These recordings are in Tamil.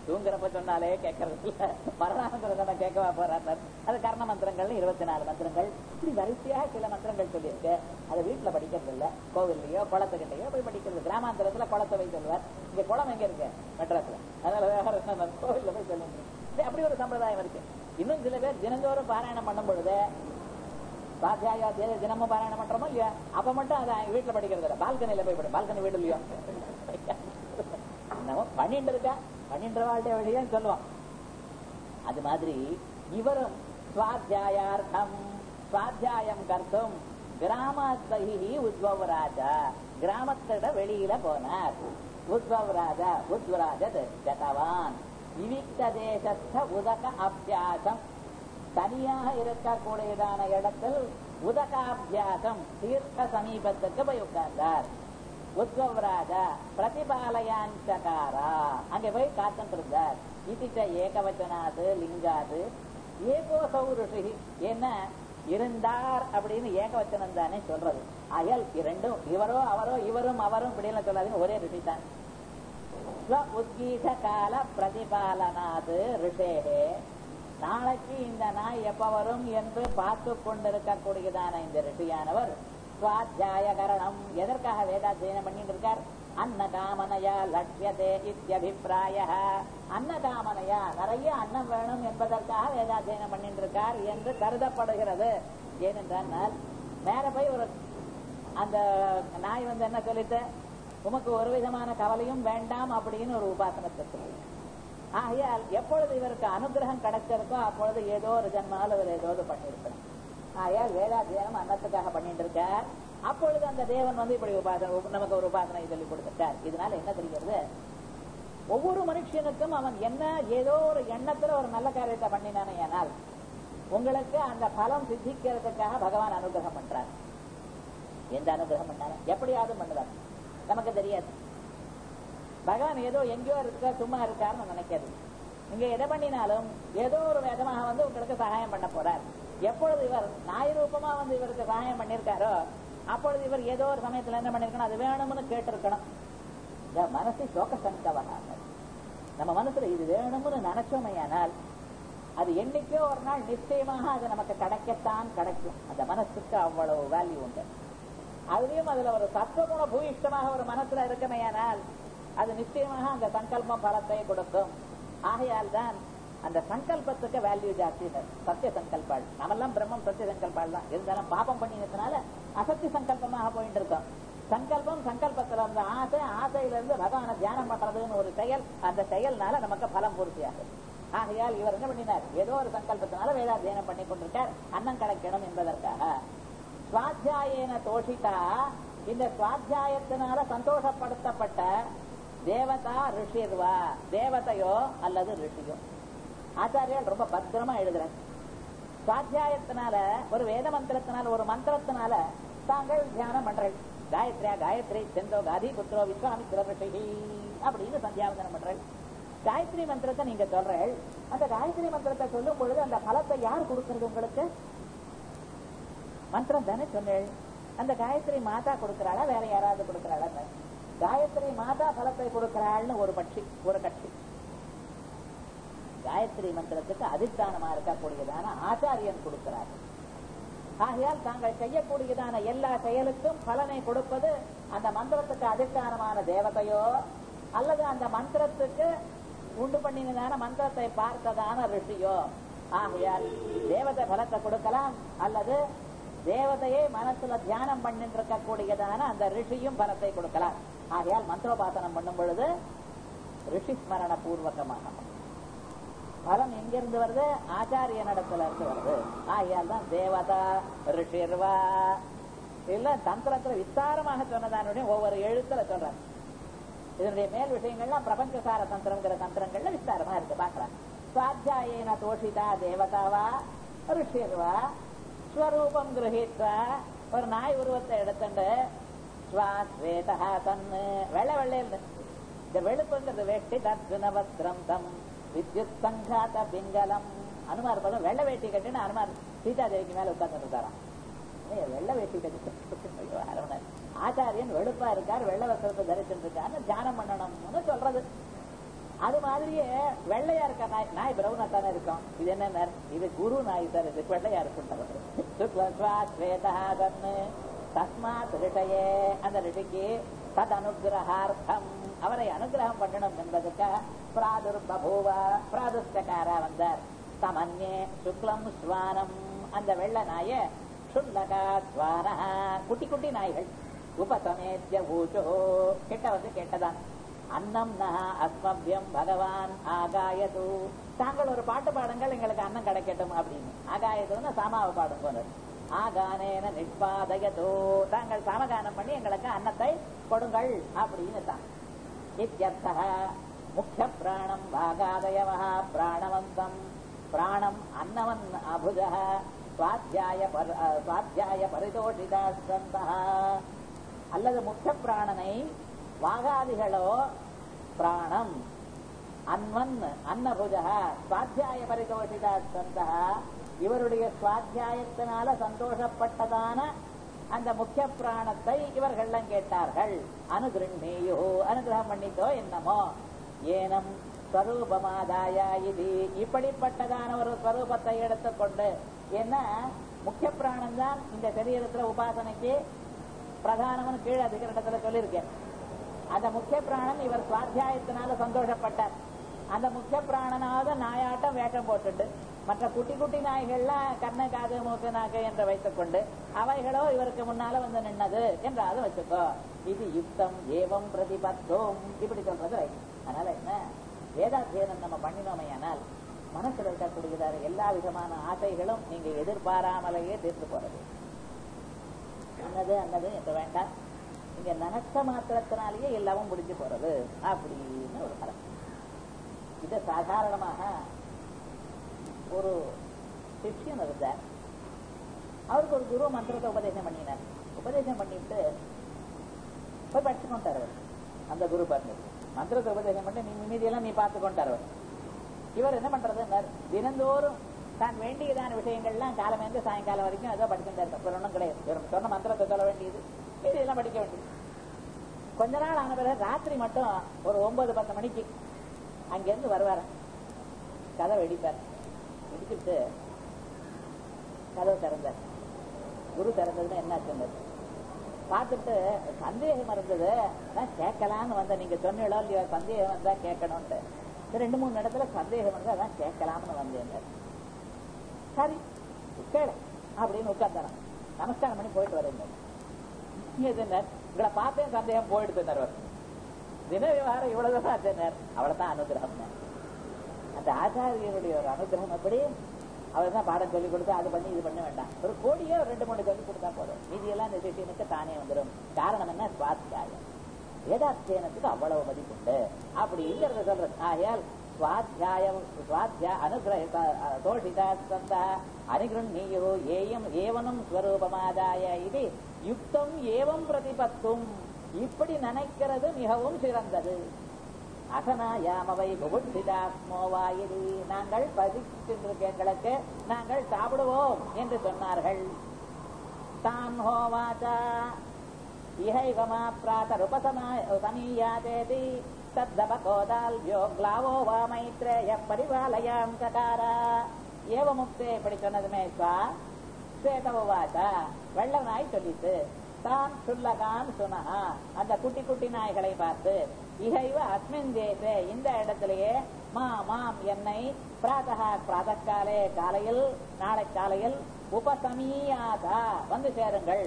தூங்குறப்ப சொன்னாலே கேட்கறது இல்ல மரணானந்தர கேட்கவா போறாரு அது கர்ண மந்திரங்கள் இருபத்தி நாலு மந்திரங்கள் இப்படி வரிசையாக சில மந்திரங்கள் சொல்லியிருக்கு அதை வீட்டுல படிக்கிறது இல்ல கோவில்லையோ குளத்துக்கிட்டையோ போய் படிக்கிறது கிராமாந்தரத்துல குளத்தை போய் சொல்லுவார் இங்க குளம் எங்க இருக்கு மெட்ராஸ்ல அதனால வேற என்ன கோவில்ல போய் சொல்லுங்க அப்படி ஒரு சம்பிரதாயம் இருக்கு இன்னும் சில பேர் தினந்தோறும் பாராயணம் பண்ணும் பொழுது சுவாத்தியாயா தேதி தினமும் பாராயணம் பண்றோமோ இல்லையா அப்ப மட்டும் அதை வீட்டுல படிக்கிறது இல்ல பால்கனில போய் படி பால்கனி வீடு இல்லையோ நம்ம பண்ணிட்டு இருக்கா பண்ணின்ற வாழ்க்கை வழியான்னு சொல்லுவோம் அது மாதிரி இவரும் சுவாத்தியாயார்த்தம் சுவாத்தியாயம் கர்த்தும் கிராமஸ்தகி உத்பவ ராஜா கிராமத்திட வெளியில போனார் உத்பவ ராஜா உத்வராஜத் கதவான் விவிக்த தேசஸ்த உதக அபியாசம் தனியாக இருக்கக்கூடியதான இடத்தில் உதகாபியாசம் தீர்க்க சமீபத்துக்கு போய் உட்கார்ந்தார் உத்வராஜா பிரதிபாலயாஞ்சகாரா அங்க போய் காத்துட்டு இருந்தார் இதிட்ட ஏகவச்சனாது லிங்காது ஏகோசௌ ரிஷி என்ன இருந்தார் அப்படின்னு ஏகவச்சனம் தானே சொல்றது அயல் இரண்டும் இவரோ அவரோ இவரும் அவரும் இப்படின்னு சொல்லாதீங்க ஒரே ரிஷி தான் ஸ்வ உத்கீத கால பிரதிபாலனாது ரிஷேகே நாளைக்கு இந்த நாய் எப்ப வரும் என்று பார்த்து கொண்டிருக்கக்கூடியதான இந்த ரிஷியானவர் சுவாத்தியாயகரணம் எதற்காக வேதாத்தியனம் பண்ணிட்டு இருக்கார் அன்னகாமனையா லட்சியதே இத்தியபிப்பிராய அன்னகாமனையா நிறைய அன்னம் வேணும் என்பதற்காக வேதாத்தியனம் பண்ணிட்டு இருக்கார் என்று கருதப்படுகிறது ஏனென்றால் மேல போய் ஒரு அந்த நாய் வந்து என்ன சொல்லிட்டு உமக்கு ஒரு விதமான கவலையும் வேண்டாம் அப்படின்னு ஒரு உபாசனத்தை சொல்லி ஆகையால் எப்பொழுது இவருக்கு அனுகிரகம் கிடைச்சிருக்கோ அப்பொழுது ஏதோ ஒரு ஜன்மால் இவர் ஏதோ பண்ணியிருக்கணும் ஆகையால் வேதாத்தியானம் அன்னத்துக்காக பண்ணிட்டு இருக்கார் அப்பொழுது அந்த தேவன் வந்து இப்படி உபாசனை நமக்கு ஒரு உபாசனை சொல்லி கொடுத்திருக்கார் இதனால என்ன தெரிகிறது ஒவ்வொரு மனுஷனுக்கும் அவன் என்ன ஏதோ ஒரு எண்ணத்துல ஒரு நல்ல காரியத்தை பண்ணினானே ஆனால் உங்களுக்கு அந்த பலம் சித்திக்கிறதுக்காக பகவான் அனுகிரகம் பண்றார் எந்த அனுகிரகம் பண்ணாரு எப்படியாவது பண்ணுவார் நமக்கு தெரியாது பகவான் ஏதோ எங்கேயோ இருக்க சும்மா இருக்காருன்னு நினைக்காது நீங்க எதை பண்ணினாலும் ஏதோ ஒரு விதமாக வந்து உங்களுக்கு சகாயம் பண்ண போறார் எப்பொழுது இவர் நாய் ரூபமா வந்து இவருக்கு சகாயம் பண்ணியிருக்காரோ அப்பொழுது இவர் ஏதோ ஒரு சமயத்துல என்ன பண்ணிருக்கணும் அது வேணும்னு கேட்டிருக்கணும் இந்த மனசு சோக சங்கவகாக நம்ம மனசுல இது வேணும்னு நினைச்சோமையானால் அது என்னைக்கோ ஒரு நாள் நிச்சயமாக அது நமக்கு கிடைக்கத்தான் கிடைக்கும் அந்த மனசுக்கு அவ்வளவு வேல்யூ உண்டு அதுலயும் அதுல ஒரு சத்துவகுண பூயிஷ்டமாக ஒரு மனசுல இருக்கமையானால் அது நிச்சயமாக அந்த சங்கல்பம் பலத்தை கொடுக்கும் ஆகையால் தான் அந்த சங்கல்பத்துக்கு வேல்யூ ஜாஸ்தி சத்திய சங்கல்பாள் நம்மெல்லாம் பிரம்மம் சத்திய சங்கல்பாள் தான் இருந்தாலும் பாபம் பண்ணினதுனால அசத்திய சங்கல்பமாக போயிட்டு இருக்கோம் சங்கல்பம் சங்கல்பத்துல இருந்த ஆசை ஆசையில இருந்து பகவான தியானம் பண்றதுன்னு ஒரு செயல் அந்த செயல்னால நமக்கு பலம் பூர்த்தியாகும் ஆகையால் இவர் என்ன பண்ணினார் ஏதோ ஒரு சங்கல்பத்தினால வேதாத்தியனம் பண்ணி கொண்டிருக்கார் அன்னம் கிடைக்கணும் என்பதற்காக சுவாத்தியாயன தோஷிதா இந்த சுவாத்தியாயத்தினால சந்தோஷப்படுத்தப்பட்ட தேவதா ரிஷிர்வா தேவதையோ அல்லது ரிஷியோ ஆச்சாரியால் ரொம்ப பத்திரமா எழுதுறார் சுவாத்தியாயத்தினால ஒரு வேத மந்திரத்தினால ஒரு மந்திரத்தினால தாங்கள் தியானம் பண்றேன் காயத்ரியா காயத்ரி செந்தோ காதி புத்திரோ விஸ்வாமித்ர ரிஷி அப்படின்னு சந்தியாவந்தனம் பண்றேன் காயத்ரி மந்திரத்தை நீங்க சொல்றேன் அந்த காயத்ரி மந்திரத்தை சொல்லும் பொழுது அந்த பலத்தை யார் கொடுக்கறது உங்களுக்கு மந்திரம் தானே சொன்னேன் அந்த காயத்ரி மாதா கொடுக்கிறாளா வேற யாராவது கொடுக்கிறாளா காயத்ரி மாதா பலத்தை கொடுக்கிறாள்னு ஒரு பட்சி ஒரு கட்சி காயத்ரி மந்திரத்துக்கு அதிஷ்டானமா இருக்கக்கூடியதான ஆச்சாரியன் கொடுக்கிறார் ஆகையால் தாங்கள் செய்யக்கூடியதான எல்லா செயலுக்கும் பலனை கொடுப்பது அந்த மந்திரத்துக்கு அதிஷ்டானமான தேவதையோ அல்லது அந்த மந்திரத்துக்கு உண்டு பண்ணினதான மந்திரத்தை பார்த்ததான ரிஷியோ ஆகையால் தேவதை பலத்தை கொடுக்கலாம் அல்லது தேவதையை மனசுல தியானம் பண்ணிட்டு இருக்கக்கூடியதான அந்த ரிஷியும் பலத்தை கொடுக்கலாம் ஆகையால் மந்திரோபாசனம் பண்ணும் பொழுது ரிஷி ஸ்மரண பூர்வகமாக பலம் எங்கிருந்து வருது ஆச்சாரிய நடத்துல இருந்து வருது ஆகையால் தான் தேவதா ரிஷிர்வா இல்ல தந்திரத்துல விஸ்தாரமாக சொன்னதானுடைய ஒவ்வொரு எழுத்துல சொல்றாங்க இதனுடைய மேல் விஷயங்கள்லாம் பிரபஞ்சசார தந்திரங்கிற தந்திரங்கள்ல விஸ்தாரமா இருக்கு பாக்கலாம் சுவாத்தியாயேன தோஷிதா தேவதாவா ரிஷிர்வா ஸ்வரூபம் கிரகித்வா ஒரு நாய் உருவத்தை எடுத்துட்டு ஸ்வாஸ்வேதா தன்னு வெள்ளை வெள்ளையில் இந்த வெளுப்புங்கிறது வேட்டி தர்ஜுன வஸ்திரம் தம் வித்யுத் சங்காத பிங்கலம் அனுமார் பதம் வெள்ளை வேட்டி கட்டின்னு அனுமார் சீதாதேவிக்கு மேல உட்கார்ந்து இருக்காராம் வெள்ளை வேட்டி கட்டி ஆச்சாரியன் வெளுப்பா இருக்கார் வெள்ளை வஸ்திரத்தை தரிச்சுட்டு இருக்காருன்னு தியானம் பண்ணணும்னு சொல்றது அது மாதிரியே வெள்ளையா இருக்க நாய் நாய் பிரவுனா தானே இருக்கும் இது என்ன இது குரு நாய் சார் இது வெள்ளையா இருக்கும் தஸ்மாத் ரிஷயே அந்த ரிஷிக்கு தத் அனுகிரகார்த்தம் அவரை அனுகிரகம் பண்ணணும் என்பதுக்காக பிராதுர் பபூவ பிராதுஷ்டகாரா வந்தார் சமன்யே சுக்லம் ஸ்வானம் அந்த வெள்ள நாய சுல்லகா ஸ்வான குட்டி குட்டி நாய்கள் உபசமேத்திய ஊச்சோ கெட்ட வந்து கெட்டதான் அன்னம் நகா அஸ்மபியம் பகவான் ஆகாயது தாங்கள் ஒரு பாட்டு பாடுங்கள் எங்களுக்கு அன்னம் கிடைக்கட்டும் அப்படின்னு ஆகாயதுன்னு சாமாவை பாடும் போல ஆகானேன நிஷ்பாதயதோ தாங்கள் சாமகானம் பண்ணி எங்களுக்கு அன்னத்தை கொடுங்கள் அப்படின்னு தான் இத்தியர்த்தः முக்கிய பிராணம் வாகாதயவ பிராணவந்தம் பிராணம் அன்னவன் அபுஜ சுவாத்தியாய சுவாத்தியாய பரிதோஷிதா அல்லது முக்கிய பிராணனை வாகாதிகளோ பிராணம் அன்வன் அன்னபுஜ சுவாத்தியாய பரிதோஷிதா இவருடைய சுவாத்தியாயத்தினால சந்தோஷப்பட்டதான அந்த முக்கிய பிராணத்தை இவர்கள்லாம் கேட்டார்கள் அனுகிருண்ணேயோ அனுகிரகம் பண்ணித்தோ என்னமோ ஏனம் ஸ்வரூபமாதாய இது இப்படிப்பட்டதான ஒரு ஸ்வரூபத்தை எடுத்துக்கொண்டு என்ன முக்கிய பிராணம் தான் இந்த சரீரத்துல உபாசனைக்கு பிரதானம்னு கீழே அதிகரணத்துல சொல்லியிருக்கேன் அந்த முக்கிய பிராணன் இவர் சுவாத்தியாயத்தினால சந்தோஷப்பட்டார் அந்த முக்கிய பிராணனாவது நாயாட்டம் வேஷம் போட்டுண்டு மற்ற குட்டி குட்டி நாய்கள்லாம் கண்ண காது மூக்கு நாக்கு என்று வைத்துக் கொண்டு அவைகளோ இவருக்கு முன்னால வந்து நின்னது என்றாவது வச்சுக்கோ இது யுக்தம் ஏவம் பிரதிபத்தோம் இப்படி சொல்றது ரைட் அதனால என்ன வேதாத்தியனம் நம்ம பண்ணினோமையானால் மனசுல இருக்கக்கூடியதான எல்லா விதமான ஆசைகளும் நீங்க எதிர்பாராமலேயே தீர்த்து போறது அன்னது அன்னது என்று வேண்டாம் நீங்க நினைச்ச மாத்திரத்தினாலேயே எல்லாமும் முடிஞ்சு போறது அப்படின்னு ஒரு பலம் இத சாதாரணமாக ஒரு சிஷ்யன் இருந்தார் அவருக்கு ஒரு குரு மந்திரத்தை உபதேசம் பண்ணினார் உபதேசம் பண்ணிட்டு போய் படிச்சு கொண்டார் அவர் அந்த குரு பாருங்க மந்திரத்தை உபதேசம் பண்ணி நீ மீதியெல்லாம் நீ பார்த்து கொண்டார் அவர் இவர் என்ன பண்றது தினந்தோறும் தான் வேண்டியதான விஷயங்கள்லாம் காலமேந்து சாயங்காலம் வரைக்கும் ஏதோ படிச்சுட்டு இருக்க ஒன்றும் கிடையாது வெறும் சொன்ன மந்திரத்தை சொல்ல வேண்டியது இதெல்லாம் படிக்க வேண்டியது கொஞ்ச நாள் ஆன பிறகு ராத்திரி மட்டும் ஒரு ஒன்பது பத்து மணிக்கு அங்கிருந்து வருவார் கதவை வெடிப்பார் வெடிச்சுட்டு கதவு திறந்தார் குரு திறந்ததுன்னு என்ன சொன்னது பார்த்துட்டு சந்தேகம் இருந்தது நான் கேட்கலான்னு வந்த நீங்க சொன்னீங்களோ இல்லையோ சந்தேகம் வந்தா கேட்கணும்ட்டு ரெண்டு மூணு இடத்துல சந்தேகம் வந்து அதான் கேட்கலாம்னு வந்தேன் சரி கேளு அப்படின்னு உட்கார்ந்தாராம் நமஸ்காரம் பண்ணி போயிட்டு வரேங்க உங்களை பார்த்தே சந்தேகம் போயிடுது தருவார் தின விவகாரம் இவ்வளவுதான் ஆச்சுனார் அவ்வளவுதான் அனுகிரகம் அந்த ஆச்சாரியனுடைய ஒரு அனுகிரகம் எப்படி அவர் தான் பாடம் சொல்லிக் கொடுத்து அது பண்ணி இது பண்ண வேண்டாம் ஒரு கோடியே ஒரு ரெண்டு மூணு சொல்லி கொடுத்தா போதும் மீதியெல்லாம் இந்த சிஷியனுக்கு தானே வந்துடும் காரணம் என்ன சுவாத்தியாயம் வேதாத்தியனத்துக்கு அவ்வளவு மதிப்புண்டு அப்படிங்கிறத சொல்றது ஆகையால் சுவாத்தியாயம் சுவாத்தியா அனுகிரக தோஷிதா சந்த அனுகிருண்ணியோ ஏயம் ஏவனும் ஸ்வரூபமாதாய இது யுக்தம் ஏவம் பிரதிபத்தும் இப்படி நினைக்கிறது மிகவும் சிறந்தது அசனாயாமவை புகுட்சிதாஸ்மோவாயிரி நாங்கள் பசிக்கின்றிருக்க எங்களுக்கு நாங்கள் சாப்பிடுவோம் என்று சொன்னார்கள் தான் ஹோவாச்சா இஹைவமா பிராத்தருபசமீயாதேதி தத்தபகோதால்யோ கிளாவோ வா மைத்ரேய பரிபாலயாம் சகார ஏவமுக்தே இப்படி சொன்னதுமே ஸ்வா ஸ்வேதவாச்சா வெள்ள நாய் சொல்லிட்டு தான் சுல்லகான் சுனஹா அந்த குட்டி குட்டி நாய்களை பார்த்து இகைவ அஸ்மின் தேசே இந்த இடத்திலேயே மா மாம் என்னை பிராதகா பிராதக்காலே காலையில் நாளை காலையில் உபசமீயாதா வந்து சேருங்கள்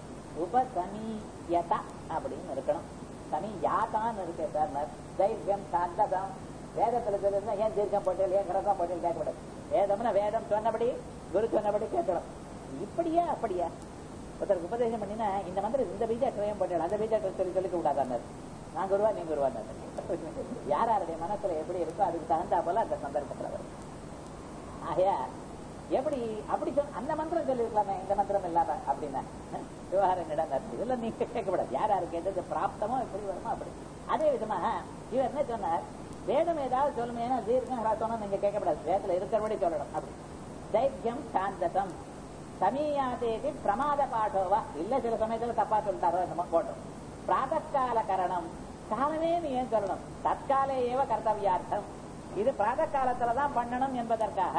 உபசமீயதா அப்படின்னு இருக்கணும் சமி யாத்தான்னு இருக்கு சார் தைரியம் சாந்ததம் வேதத்துல சொல்லிருந்தா ஏன் தீர்க்கம் போட்டியல் ஏன் கிரகம் போட்டியல் கேட்கக்கூடாது வேதம்னா வேதம் சொன்னபடி குரு சொன்னபடி கேட்கணும் இப்படியா அப்படியா ஒருத்தருக்கு உபதேசம் பண்ணினா இந்த மந்திரம் இந்த பீஜாட்சிரம் போட்டாள் அந்த பீஜாட்சிரம் சொல்லி சொல்லிக்க கூடாது நான் குருவா நீ குருவா யார் யாருடைய மனசுல எப்படி இருக்கோ அதுக்கு தகுந்தா போல அந்த சந்தர்ப்பத்தில் வரும் ஆகையா எப்படி அப்படி சொல் அந்த மந்திரம் சொல்லிருக்கலாமே இந்த மந்திரம் இல்லாம அப்படின்னா விவகாரம் இடம் இதுல நீங்க கேட்கக்கூடாது யார் யாருக்கு எது பிராப்தமோ எப்படி வருமோ அப்படி அதே விதமா இவர் என்ன சொன்னார் வேதம் ஏதாவது சொல்லுமே தீர்க்கம் ஹராத்தோன்னு நீங்க கேட்கக்கூடாது வேதத்துல இருக்கிறபடி சொல்லணும் அப்படி தைரியம் சாந்தசம் சமீயாதேதி பிரமாத பாடோவா இல்ல சில சமயத்துல தப்பா சொல்லிட்டாரோ என்னமோ போட்டோம் பிராதகால கரணம் காலமே நீ ஏன் சொல்லணும் தற்காலே ஏவ கர்த்தவியார்த்தம் இது பிராத காலத்துல தான் பண்ணணும் என்பதற்காக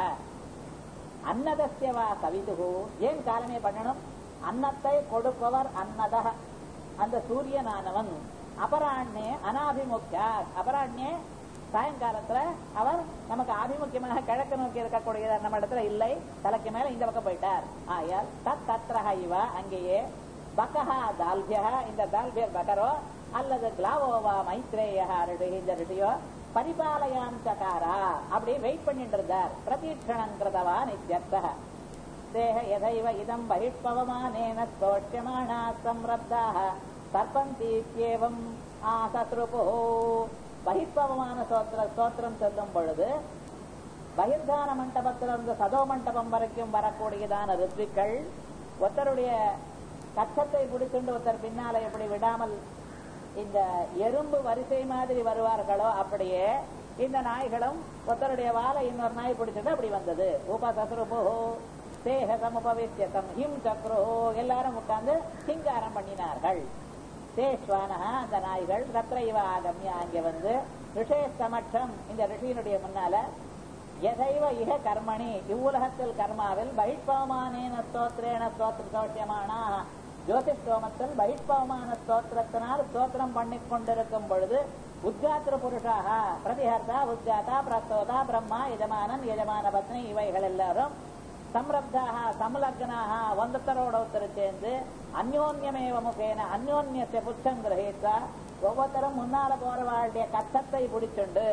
அன்னதஸ்யவா சவிதுகு ஏன் காலமே பண்ணணும் அன்னத்தை கொடுப்பவர் அன்னத அந்த சூரியனானவன் அபராண்ணே அனாபிமுக்கியா அபராண்ணே சாயங்காலத்துல அவர் நமக்கு ஆபிமுக்கியமாக கிழக்கு நோக்கி இருக்கக்கூடிய நம்ம இடத்துல இல்லை தலைக்கு மேல இந்த பக்கம் போயிட்டார் ஆயால் தத் தத்ரஹ இவ அங்கேயே பகஹா தால்பியா இந்த தால்பியர் பகரோ அல்லது கிளாவோவா மைத்ரேயா இந்த ரிஷியோ பரிபாலயாம் சகாரா அப்படி வெயிட் பண்ணிட்டு இருந்தார் பிரதீட்சணம் கிருதவா நித்யர்த்தः தேக எதைவ இதம் பகிஷ்பவமானேன ஸ்தோஷ்யமாணா சம்ரப்தாக சர்பந்தீத்யேவம் ஆசத்ருபோ பகிஷ்பவமான ஸ்தோத்திர ஸ்தோத்திரம் சொல்லும் பொழுது பகிர்தான மண்டபத்திலிருந்து சதோ மண்டபம் வரைக்கும் வரக்கூடியதான ரித்விக்கள் ஒருத்தருடைய கச்சத்தை பிடிச்சுண்டு ஒருத்தர் பின்னால எப்படி விடாமல் இந்த எறும்பு வரிசை மாதிரி வருவார்களோ அப்படியே இந்த நாய்களும் ஒருத்தருடைய வாழை இன்னொரு நாய் பிடிச்சது அப்படி வந்தது உபசசுருபோ தேக சமுபவித்தியதம் ஹிம் சக்ரோ எல்லாரும் உட்கார்ந்து சிங்காரம் பண்ணினார்கள் தேஷ்வானஹா அந்த நாய்கள் தத்ரைவ ஆகமிய அங்கே வந்து ரிஷே சமட்சம் இந்த ரிஷியினுடைய முன்னால எதைவ இக கர்மணி இவ்வுலகத்தில் கர்மாவில் பகிஷ்பவமானேன ஸ்தோத்திரேன ஸ்தோத்திர சோஷியமானா ஜோதிஷ்டோமத்தில் பகிஷ்பவமான ஸ்தோத்திரத்தினால் ஸ்தோத்திரம் பண்ணி கொண்டிருக்கும் பொழுது உத்காத்திர புருஷாக பிரதிஹர்த்தா உத்காத்தா பிரஸ்தோதா பிரம்மா எஜமானன் எஜமான பத்னி இவைகள் எல்லாரும் சம்ரப்தாக சம்லக்னாக ஒன்றத்தரோட ஒருத்தர் சேர்ந்து அந்யோன்யமேவ முகேன அந்யோன்யத்தை புச்சம் கிரகித்தா ஒவ்வொருத்தரும் முன்னால போறவாளுடைய கஷ்டத்தை பிடிச்சுண்டு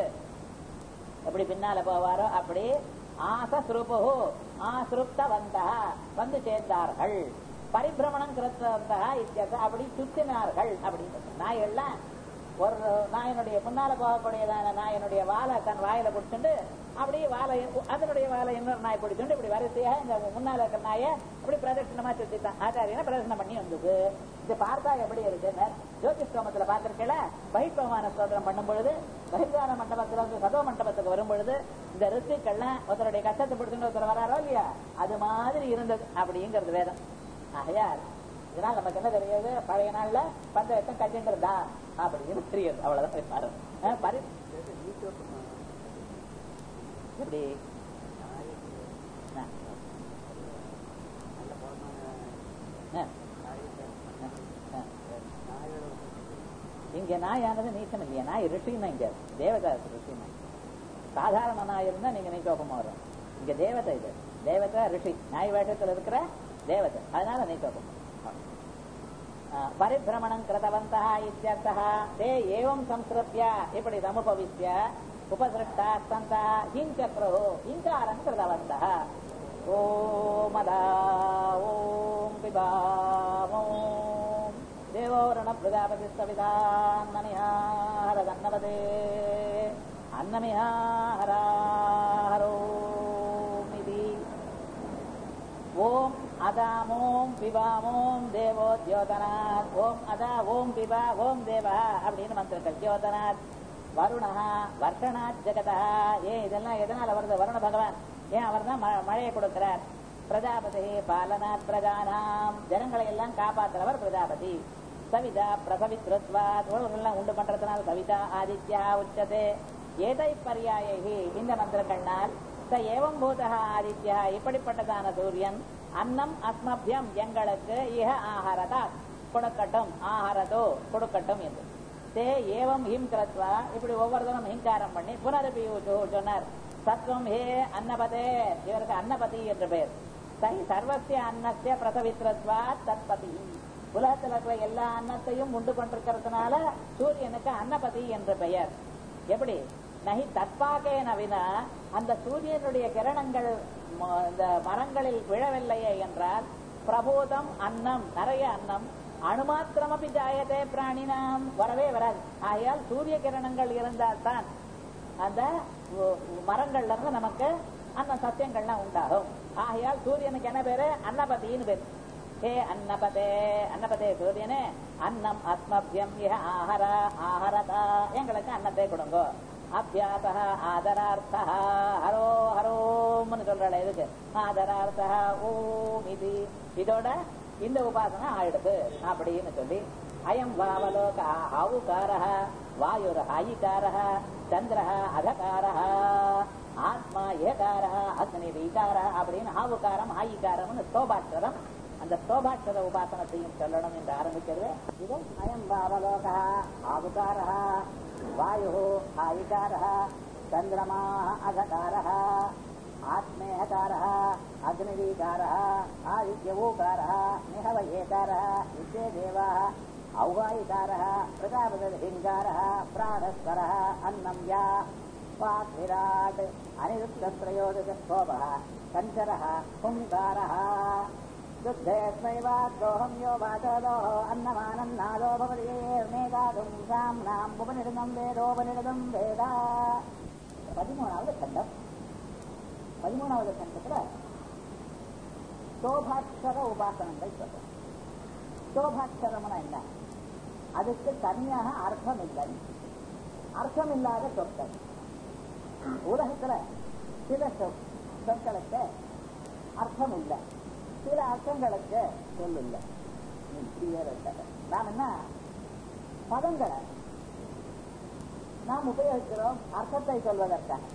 எப்படி பின்னால போவாரோ அப்படி ஆசஸ்ருபு ஆசிருப்தவந்தா வந்து சேர்ந்தார்கள் பரிபிரமணம் கிருத்தவந்தா இத்தியர்த்த அப்படி சுத்தினார்கள் அப்படின்னு நாயெல்லாம் ஒரு நாயனுடைய முன்னால போகக்கூடியதான நாயனுடைய வாழை தன் வாயில பிடிச்சுண்டு அப்படியே வாழை அதனுடைய வாழை இன்னொரு நாய் பிடிச்சுண்டு இப்படி வரிசையா இந்த முன்னால இருக்கிற நாயை அப்படி பிரதட்சணமா சுத்தித்தான் ஆச்சாரியனை பிரதட்சணம் பண்ணி வந்தது இது பார்த்தா எப்படி இருக்குன்னு ஜோதிஷ்டோமத்துல பார்த்திருக்கல பகிர்பமான ஸ்தோத்திரம் பண்ணும் பொழுது பகிர்கான மண்டபத்துல இருந்து சதோ மண்டபத்துக்கு வரும் பொழுது இந்த ரித்துக்கள்லாம் ஒருத்தருடைய கஷ்டத்தை பிடிச்சுட்டு ஒருத்தர் வராரோ இல்லையா அது மாதிரி இருந்தது அப்படிங்கிறது வேதம் ஆகையால் இதனால் நமக்கு என்ன தெரியுது பழைய நாள்ல பஞ்சாயத்தம் கஜென்றிருந்தா அப்படின்னு தெரியுது அவ்வளவுதான் பாருங்க பரி எப்படி இங்க நாயானது நீச்சம் இல்லையா நாய் ரிஷின்னா இங்க தேவதா ரிஷின்னா சாதாரண நாய் இருந்தா நீங்க நீச்சோப்பமா வரும் இங்க தேவதை இது தேவதா ரிஷி நாய் வேஷத்துல இருக்கிற தேவதை அதனால நீச்சோப்பம் பரிபிரமணம் கிருதவந்தா இத்தியர்த்தः தே ஏவம் சம்ஸ்கிருத்ய இப்படி சமுபவித்ய உபசிருஷ்டா சந்தா ஹிஞ்சக்ரோ ஹிங்காரம் கிருதவந்தः ஓமதா ஓம் பிபா ஓம் தேவோரண பிரஜாபதி சவிதான்னமிஹாரதன்னவதே அன்னமிஹாரோம் இது ஓம் அதாமோம் பிபாமோம் தேவோ தியோதனாத் ஓம் அதா ஓம் பிபா ஓம் தேவா அப்படின்னு மந்திரங்கள் தியோதனாத் வருணா வர்ஷனாத் ஜெகதா ஏன் இதெல்லாம் எதனால வருது வருண பகவான் ஏன் அவர் தான் மழையை கொடுக்கிறார் பிரஜாபதி பாலனாத் பிரஜானாம் ஜனங்களை எல்லாம் காப்பாற்றுறவர் பிரஜாபதி சவிதா பிரசவித்ருத்வா உலகங்கள்லாம் உண்டு பண்றதுனால சவிதா ஆதித்யா உச்சதே ஏதை பரியாயி இந்த மந்திரங்கள்னால் ச ஏவம் பூதா ஆதித்யா இப்படிப்பட்டதான சூரியன் அன்னம் அஸ்மபியம் எங்களுக்கு இஹ ஆஹாரதா கொடுக்கட்டும் ஆஹாரதோ கொடுக்கட்டும் என்று தே ஏவம் ஹிம் கிரத்வா இப்படி ஒவ்வொரு தரம் ஹிங்காரம் பண்ணி புனரபி சொன்னார் சத்வம் ஹே அன்னபதே இவருக்கு அன்னபதி என்று பெயர் சை சர்வசிய அன்னசிய பிரசவித்ரத்வா தத்பதி உலகத்தில் இருக்கிற எல்லா அன்னத்தையும் உண்டு கொண்டிருக்கிறதுனால சூரியனுக்கு அன்னபதி என்று பெயர் எப்படி நகி தற்பாகே நவினா அந்த சூரியனுடைய கிரணங்கள் இந்த மரங்களில் விழவில்லையே என்றால் பிரபோதம் அன்னம் நிறைய அன்னம் அணுமாத்திரமபி ஜாயதே பிராணினாம் வரவே வராது ஆகையால் சூரிய கிரணங்கள் இருந்தால் தான் அந்த மரங்கள்ல இருந்து நமக்கு அந்த சத்தியங்கள்லாம் உண்டாகும் ஆகையால் சூரியனுக்கு என்ன பேரு அன்னபதினு பேரு ஹே அன்னபதே அன்னபதே சூரியனே அன்னம் அஸ்மபியம் இஹ ஆஹர ஆஹரதா எங்களுக்கு அன்னத்தை கொடுங்க அபியாச ஆதரார்த்தா ஹரோ ஹரோம்னு சொல்றாள் எதுக்கு ஆதரார்த்தா ஓம் இது இதோட இந்த உபாசனை ஆயிடுது அப்படின்னு சொல்லி அயம் வாவலோக ஆவுகாரः வாயுர்ஹாயிகாரः சந்திரः அதகாரः ஆத்மா ஏகாரः அக்னி வீகாரः அப்படின்னு ஆவுகாரம் ஆயிகாரம்னு ஸ்தோபாட்சரம் அந்த ஸ்தோபாட்சர உபாசனத்தையும் சொல்லணும் என்று ஆரம்பிக்கிறது இது அயம் வாவலோக ஆவுகாரः வாயு ஆயிகாரः சந்திரமா அதகாரः आत्मेयकारः अग्निवीकारः आदित्यवोकारः निहवयेकारः विद्ये देवाः औगायिकारः प्रजापतिहिङ्कारः प्राणस्वरः अन्नं या वाक् विराट् अनिरुक्तत्रयोदशोभः कञ्चरः हुङ्कारः दुग्धेऽस्मैवाग्रोहं यो वाचोदोः अन्नमानन्नादो भवति मेघादुं साम्नाम् उपनिषदं वेदोपनिषदं वेद பதிமூணாவது கண்டம் பதிமூணாவது கண்டத்துல சோபாட்சர உபாசனங்கள் சொல்றோம் சோபாட்சரம்னா என்ன அதுக்கு தனியாக அர்த்தம் இல்லை அர்த்தம் இல்லாத சொற்கள் உலகத்துல சில சொற் சொற்களுக்கு அர்த்தம் இல்லை சில அர்த்தங்களுக்கு சொல் இல்லை நாம் என்ன பதங்களை நாம் உபயோகிக்கிறோம் அர்த்தத்தை சொல்வதற்காக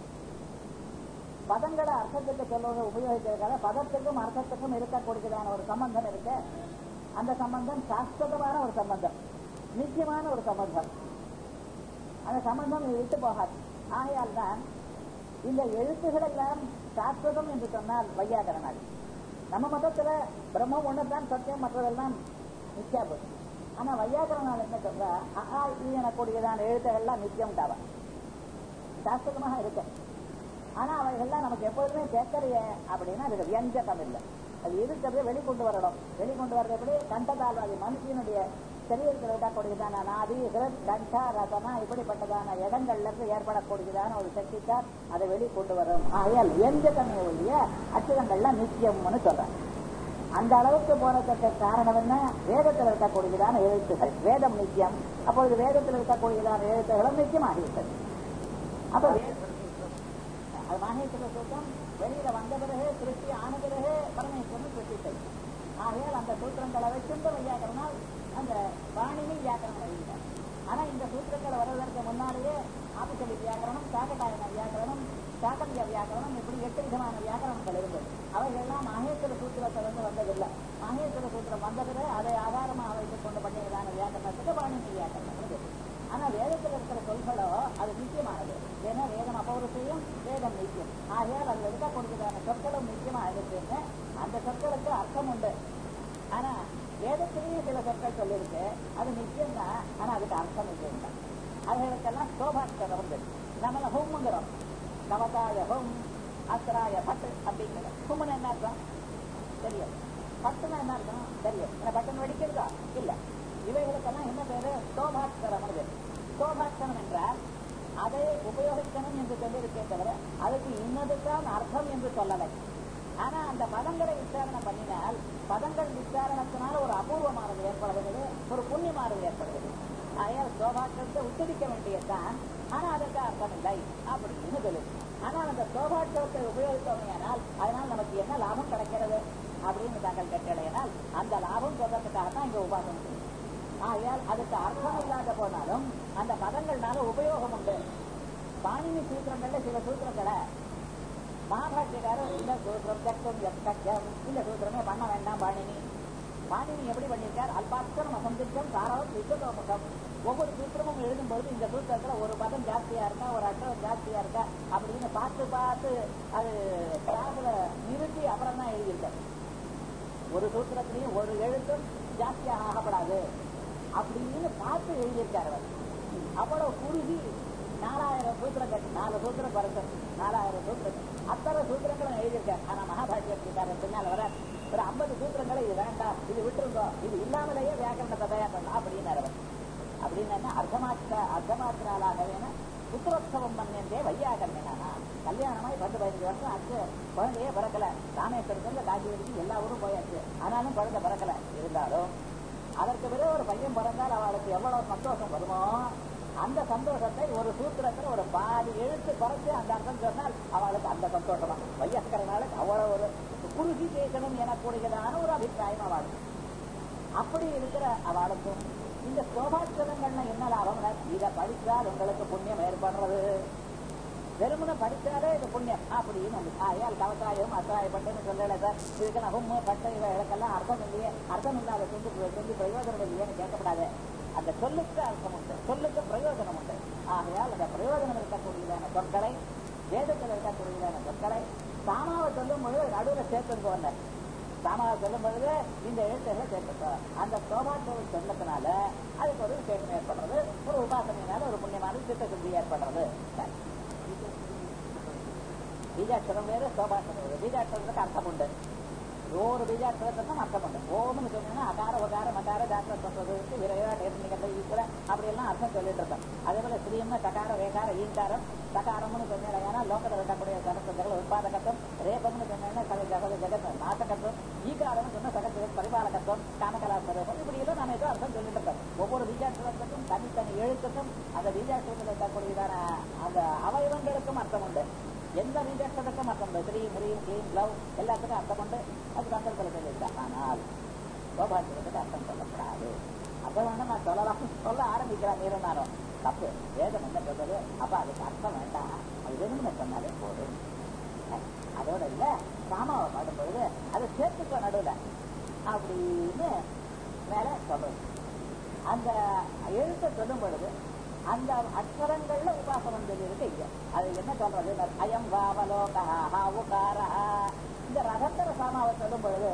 பதங்களை அர்த்தத்துக்கு சொல்வது உபயோகிக்கிறதுக்காக பதத்துக்கும் அர்த்தத்துக்கும் இருக்கக்கூடியதான ஒரு சம்பந்தம் இருக்கு அந்த சம்பந்தம் சாஸ்வதமான ஒரு சம்பந்தம் நிச்சயமான ஒரு சம்பந்தம் அந்த சம்பந்தம் இது விட்டு போகாது ஆகையால் தான் இந்த எழுத்துகள் எல்லாம் சாஸ்வதம் என்று சொன்னால் வையாகரனாடி நம்ம மதத்துல பிரம்மம் ஒண்ணுதான் சத்தியம் மற்றதெல்லாம் நிச்சயம் ஆனா வையாகரனால் என்ன சொல்றா ஆஹா இது எனக்கூடியதான எழுத்துகள்லாம் நிச்சயம் தாவா சாஸ்வதமாக இருக்கு ஆனா அவைகள்லாம் நமக்கு எப்பொழுதுமே கேட்கலையே அப்படின்னா அதுக்கு வியஞ்சகம் இல்லை அது இருக்கிறது வெளிக்கொண்டு வரணும் வெளிக்கொண்டு வர்றது எப்படி கண்டதால் மனுஷனுடைய சரீரத்தில் விடக்கூடியதான நாதி ஹிரத் கண்டா ரசனா இப்படிப்பட்டதான இடங்கள்ல இருந்து ஏற்படக்கூடியதான ஒரு சக்திக்கார் அதை வெளிக்கொண்டு வரும் ஆகையால் வியஞ்சகமே ஒழிய அச்சுதங்கள்லாம் நிச்சயம்னு சொல்றாங்க அந்த அளவுக்கு போறதுக்கு காரணம் என்ன வேதத்தில் இருக்கக்கூடியதான எழுத்துகள் வேதம் நிச்சயம் அப்பொழுது வேதத்தில் இருக்கக்கூடியதான எழுத்துகளும் நிச்சயமாகிவிட்டது அப்ப அது மாகேஸ்வர சூத்திரம் வெளியில வந்த பிறகு திருஷ்டி ஆன பிறகு பரமேஸ்வரன் திருஷ்டி செய்யும் ஆகையால் அந்த சூத்திரங்களை வச்சுட்டு வையாக்கறனால் அந்த பாணினி வியாக்கரணம் எழுதிட்டார் ஆனா இந்த சூத்திரங்கள் வருவதற்கு முன்னாலேயே ஆபிசலி வியாக்கரணம் சாகட்டாயன வியாக்கரணம் சாகல்ய வியாக்கரணம் இப்படி எட்டு விதமான வியாக்கரணங்கள் இருந்தது அவைகள்லாம் மகேஸ்வர சூத்திரத்திலிருந்து வந்ததில்லை மகேஸ்வர சூத்திரம் வந்த பிறகு அதை ஆதாரமாக வைத்துக் கொண்டு பண்ணியதான வியாக்கரணத்துக்கு பாணினி வியாக்கரணம் ஆனா வேதத்தில் இருக்கிற சொல்களோ அது நிச்சயமானது ஏன்னா வேதம் அபௌரத்தையும் வேதம் நிச்சயம் ஆகையால் அதுல இருக்கக்கூடியதான சொற்களும் நிச்சயமா இருக்குன்னு அந்த சொற்களுக்கு அர்த்தம் உண்டு ஆனா வேதத்திலேயே சில சொற்கள் சொல்லியிருக்கு அது நிச்சயம் தான் ஆனா அதுக்கு அர்த்தம் இல்லை அதுகளுக்கெல்லாம் சோபாட்சரம் உண்டு நம்மள ஹோம்ங்கிறோம் கவதாய ஹோம் அஸ்ராய பட்டு அப்படிங்கிற ஹும்னு என்ன அர்த்தம் தெரியும் பட்டுனா என்ன அர்த்தம் தெரியும் பட்டன் வெடிக்கிறதா இல்ல இவைகளுக்கெல்லாம் என்ன பேரு சோபாட்சரம் பேரு சோபாட்சரம் என்றால் அதை உபயோகிக்கணும் என்று சொல்லியிருக்கே தவிர அதுக்கு இன்னதுதான் அர்த்தம் என்று சொல்லலை ஆனா அந்த பதங்களை விசாரணை பண்ணினால் பதங்கள் விசாரணத்தினால ஒரு அபூர்வமானது ஏற்படுகிறது ஒரு புண்ணியமானது ஏற்படுகிறது ஆகையால் சோபாட்சத்தை உச்சரிக்க வேண்டியதுதான் ஆனா அதற்கு அர்த்தம் இல்லை அப்படின்னு சொல்லுது ஆனால் அந்த சோபாட்சத்தை உபயோகித்தோமையானால் அதனால் நமக்கு என்ன லாபம் கிடைக்கிறது அப்படின்னு தாங்கள் கேட்டடையினால் அந்த லாபம் சொல்றதுக்காக தான் இங்க உபாசனம் செய்யும் ஆகையால் அதுக்கு அர்த்தம் இல்லாத போனாலும் அந்த பதங்கள்னால உபயோகம் உண்டு பாணினி சூத்திரங்கள்ல சில சூத்திரங்களை மகாபாஷ்யக்காரர் இந்த சூத்திரம் தக்கம் எத்தக்கம் இந்த சூத்திரமே பண்ண வேண்டாம் பாணினி பாணினி எப்படி பண்ணியிருக்கார் அல்பாட்சரம் அசந்திக்கம் சாரவம் விஸ்வதோமுகம் ஒவ்வொரு சூத்திரமும் எழுதும்போது இந்த சூத்திரத்துல ஒரு பதம் ஜாஸ்தியா இருக்கா ஒரு அக்ஷரம் ஜாஸ்தியா இருக்கா அப்படின்னு பார்த்து பார்த்து அது கிளாஸ்ல நிறுத்தி அப்புறம் தான் எழுதியிருக்காரு ஒரு சூத்திரத்திலையும் ஒரு எழுத்தும் ஜாஸ்தியாக ஆகப்படாது அப்படின்னு பார்த்து எழுதியிருக்காரு அவர் அவ்வளவு குறுகி நாலாயிரம் சூத்திரங்கள் நாலு சூத்திரம் குறைச்சல் நாலாயிரம் சூத்திரங்கள் அத்தனை சூத்திரங்களும் எழுதியிருக்காரு ஆனா மகாபாஷ்யக்காரர் பின்னால் வர ஒரு ஐம்பது சூத்திரங்களை இது வேண்டாம் இது விட்டுருந்தோம் இது இல்லாமலேயே வியாக்கரணத்தை தயார் பண்ணலாம் அப்படின்னாரு அவர் அப்படின்னு அர்த்தமாற்ற அர்த்தமாற்றாலாகவே புத்திரோத்சவம் பண்ணே வையாகரணனா கல்யாணமாய் பத்து பதினஞ்சு வருஷம் ஆச்சு குழந்தையே பிறக்கல ராமேஸ்வரத்துல காட்சி வரைக்கும் எல்லா ஊரும் போயாச்சு ஆனாலும் குழந்தை பிறக்கல இருந்தாலும் அதற்கு பிறகு ஒரு பையன் பிறந்தால் அவளுக்கு எவ்வளவு சந்தோஷம் வருமோ அந்த சந்தோஷத்தை ஒரு சூத்திரத்துல ஒரு பாதி எழுத்து குறைச்சு அந்த அர்த்தம் சொன்னால் அவளுக்கு அந்த சந்தோஷமா வையஸ்கரனாலுக்கு அவ்வளவு ஒரு குறுகி கேட்கணும் எனக்கூடியதான ஒரு அபிப்பிராயம் அவளுக்கு அப்படி இருக்கிற அவளுக்கும் இந்த சோபாட்சரங்கள்ல என்ன லாபம் இதை படித்தால் உங்களுக்கு புண்ணியம் ஏற்படுறது வெறுமனை படித்தாலே இது புண்ணியம் அப்படின்னு வந்து ஆயால் கவசாயம் அசராயப்பட்டேன்னு சொல்லல சார் இதுக்கு நான் ஹும்மு பட்டை இவர்களுக்கெல்லாம் அர்த்தம் இல்லையே அர்த்தம் இல்லாத செஞ்சு செஞ்சு பிரயோஜனம் இல்லையேன்னு கேட்கப்படாது அந்த சொல்லுக்கு அர்த்தம் உண்டு சொல்லுக்கு பிரயோஜனம் உண்டு ஆகையால் அந்த பிரயோஜனம் இருக்கக்கூடியதான சொற்களை வேதத்தில் இருக்கக்கூடியதான சொற்களை சாமாவை சொல்லும் பொழுது நடுவில் சேர்த்துக்கு வந்தார் சாமாவை சொல்லும் பொழுது இந்த எழுத்துகளை சேர்த்துக்கோ அந்த சோபாட்சவை சொன்னதுனால அதுக்கு ஒரு விசேஷம் ஏற்படுறது ஒரு உபாசனையினால ஒரு புண்ணியமான சித்த சுத்தி ஏற்படுறது சரி. பீஜாட்சரம் வேறு சோபாட்சரம் வேறு பீஜாட்சரத்துக்கு அர்த்தம் உண்டு ஒரு பீஜாட்சரத்துக்கும் அர்த்தம் உண்டு ஓம்னு சொன்னீங்கன்னா அகார உகார மகார தாத்திர சொல்றதுக்கு விரைவா நேர்மிகத்தை ஈஸ்வர அப்படி எல்லாம் அர்த்தம் சொல்லிட்டு இருக்கோம் அதே போல ஸ்ரீம்னு தகார வேகார ஈங்காரம் தகாரம்னு சொன்னீங்கன்னா லோகத்தில் இருக்கக்கூடிய சகசங்கள் உற்பாதகத்துவம் ரேபம்னு சொன்னீங்கன்னா சக ஜகத ஜெகத் நாசகத்துவம் ஈகாரம்னு சொன்ன சகஜ பரிபாலகத்துவம் காமகலாஸ்வரம் இப்படி எல்லாம் நம்ம ஏதோ அர்த்தம் சொல்லிட்டு இருக்கோம் ஒவ்வொரு பீஜாட்சரத்துக்கும் தனித்தனி எழுத்துக்கும் அந்த பீஜாட்சரத்தில் இருக்கக்கூடியதான அந்த அவயவங்களுக்கும் அர்த்தம் உண்டு எந்த பீஜாட்சரத்துக்கும் அர்த்தம் உண்டு ஸ்ரீ முரீம் கிளீம் லவ் எல்லாத்துக்கும் அர்த்தம் உண்டு அது அந்தத்தில் சொல்லியிருக்கேன் ஆனால் சோபாட்சரத்துக்கு அர்த்தம் சொல்லப்படாது அப்ப வேணும் நான் சொல்லலாம் சொல்ல ஆரம்பிக்கிறான் இருந்தாலும் தப்பு வேதம் என்ன சொல்றது அப்ப அதுக்கு அர்த்தம் வேண்டாம் அது வேணும்னு சொன்னாலே போதும் அதோட இல்ல சாமாவை பாடும் பொழுது அதை சேர்த்துக்கோ நடுவுல அப்படின்னு மேல சொல்றது அந்த எழுத்தை சொல்லும் பொழுது அந்த அக்ஷரங்கள்ல உபாசனம் சொல்லியிருக்கு இங்க அது என்ன சொல்றது அயம் வாவலோகா ஹாவுகாரா இந்த ரகத்தர சாமாவை சொல்லும் பொழுது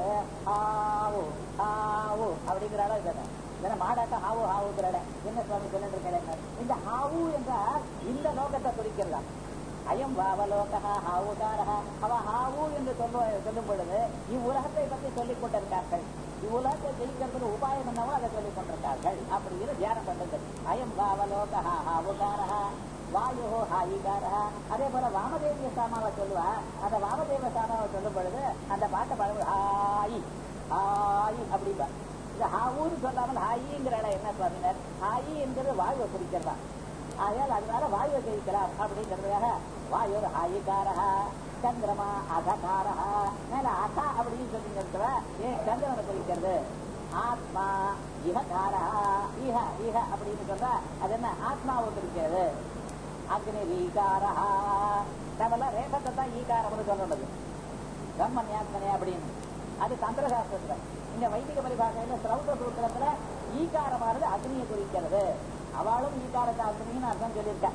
ஆவு ஆவு அப்படிங்கிற அளவு சொன்னேன் ஏன்னா மாடாக்க ஹாவு ஹாவுங்கிறட என்ன சுவாமி சொல்லிட்டு இருக்கேன் இந்த ஹாவு என்றால் இந்த லோகத்தை குறிக்கிறதா அயம் வாவலோகா ஹாவுகாரா அவ ஹாவு என்று சொல்லுவ சொல்லும் பொழுது இவ்வுலகத்தை பற்றி சொல்லிக் கொண்டிருக்கார்கள் இவ்வுலகத்தை ஜெயிக்கிறதுக்கு உபாயம் என்னவோ அதை சொல்லிக் கொண்டிருக்கார்கள் அப்படின்னு தியானம் பண்றது அயம் வாவலோகா ஹாவுகாரா வாயு ஹாயிகாரா அதே போல வாமதேவிய சாமாவை சொல்லுவா அந்த வாமதேவ சாமாவை சொல்லும் பொழுது அந்த பாட்டை பாடுவது ஹாயி ஹாயி அப்படிப்பா இந்த ஹாவூன்னு சொல்லாமல் ஹாயிங்கிற இடம் என்ன சுவாமினர் ஹாயி என்கிறது வாயுவை குறிக்கிறதா ஆகையால் அதனால வாயுவை ஜெயிக்கலாம் அப்படிங்கிறதுக்காக வாயு ஹாயிகாரா சந்திரமா அதகாரா மேல அகா அப்படின்னு சொல்லிங்க ஏன் சந்திரனை குறிக்கிறது ஆத்மா இஹகாரா இஹ இஹ அப்படின்னு சொன்னா அது என்ன ஆத்மாவை குறிக்கிறது அக்னி ஈகாரா நம்மளாம் ரேகத்தை தான் ஈகாரம்னு சொல்றது பிரம்மன்யாத்மனே அப்படின்னு அது தந்திரசாஸ்திரத்துல இந்த வைதிக பரிபாஷையில சிரௌத சூத்திரத்துல ஈகாரமானது அக்னியை குறிக்கிறது அவளும் ஈகாரத்தை அக்னின்னு அர்த்தம் சொல்லியிருக்கா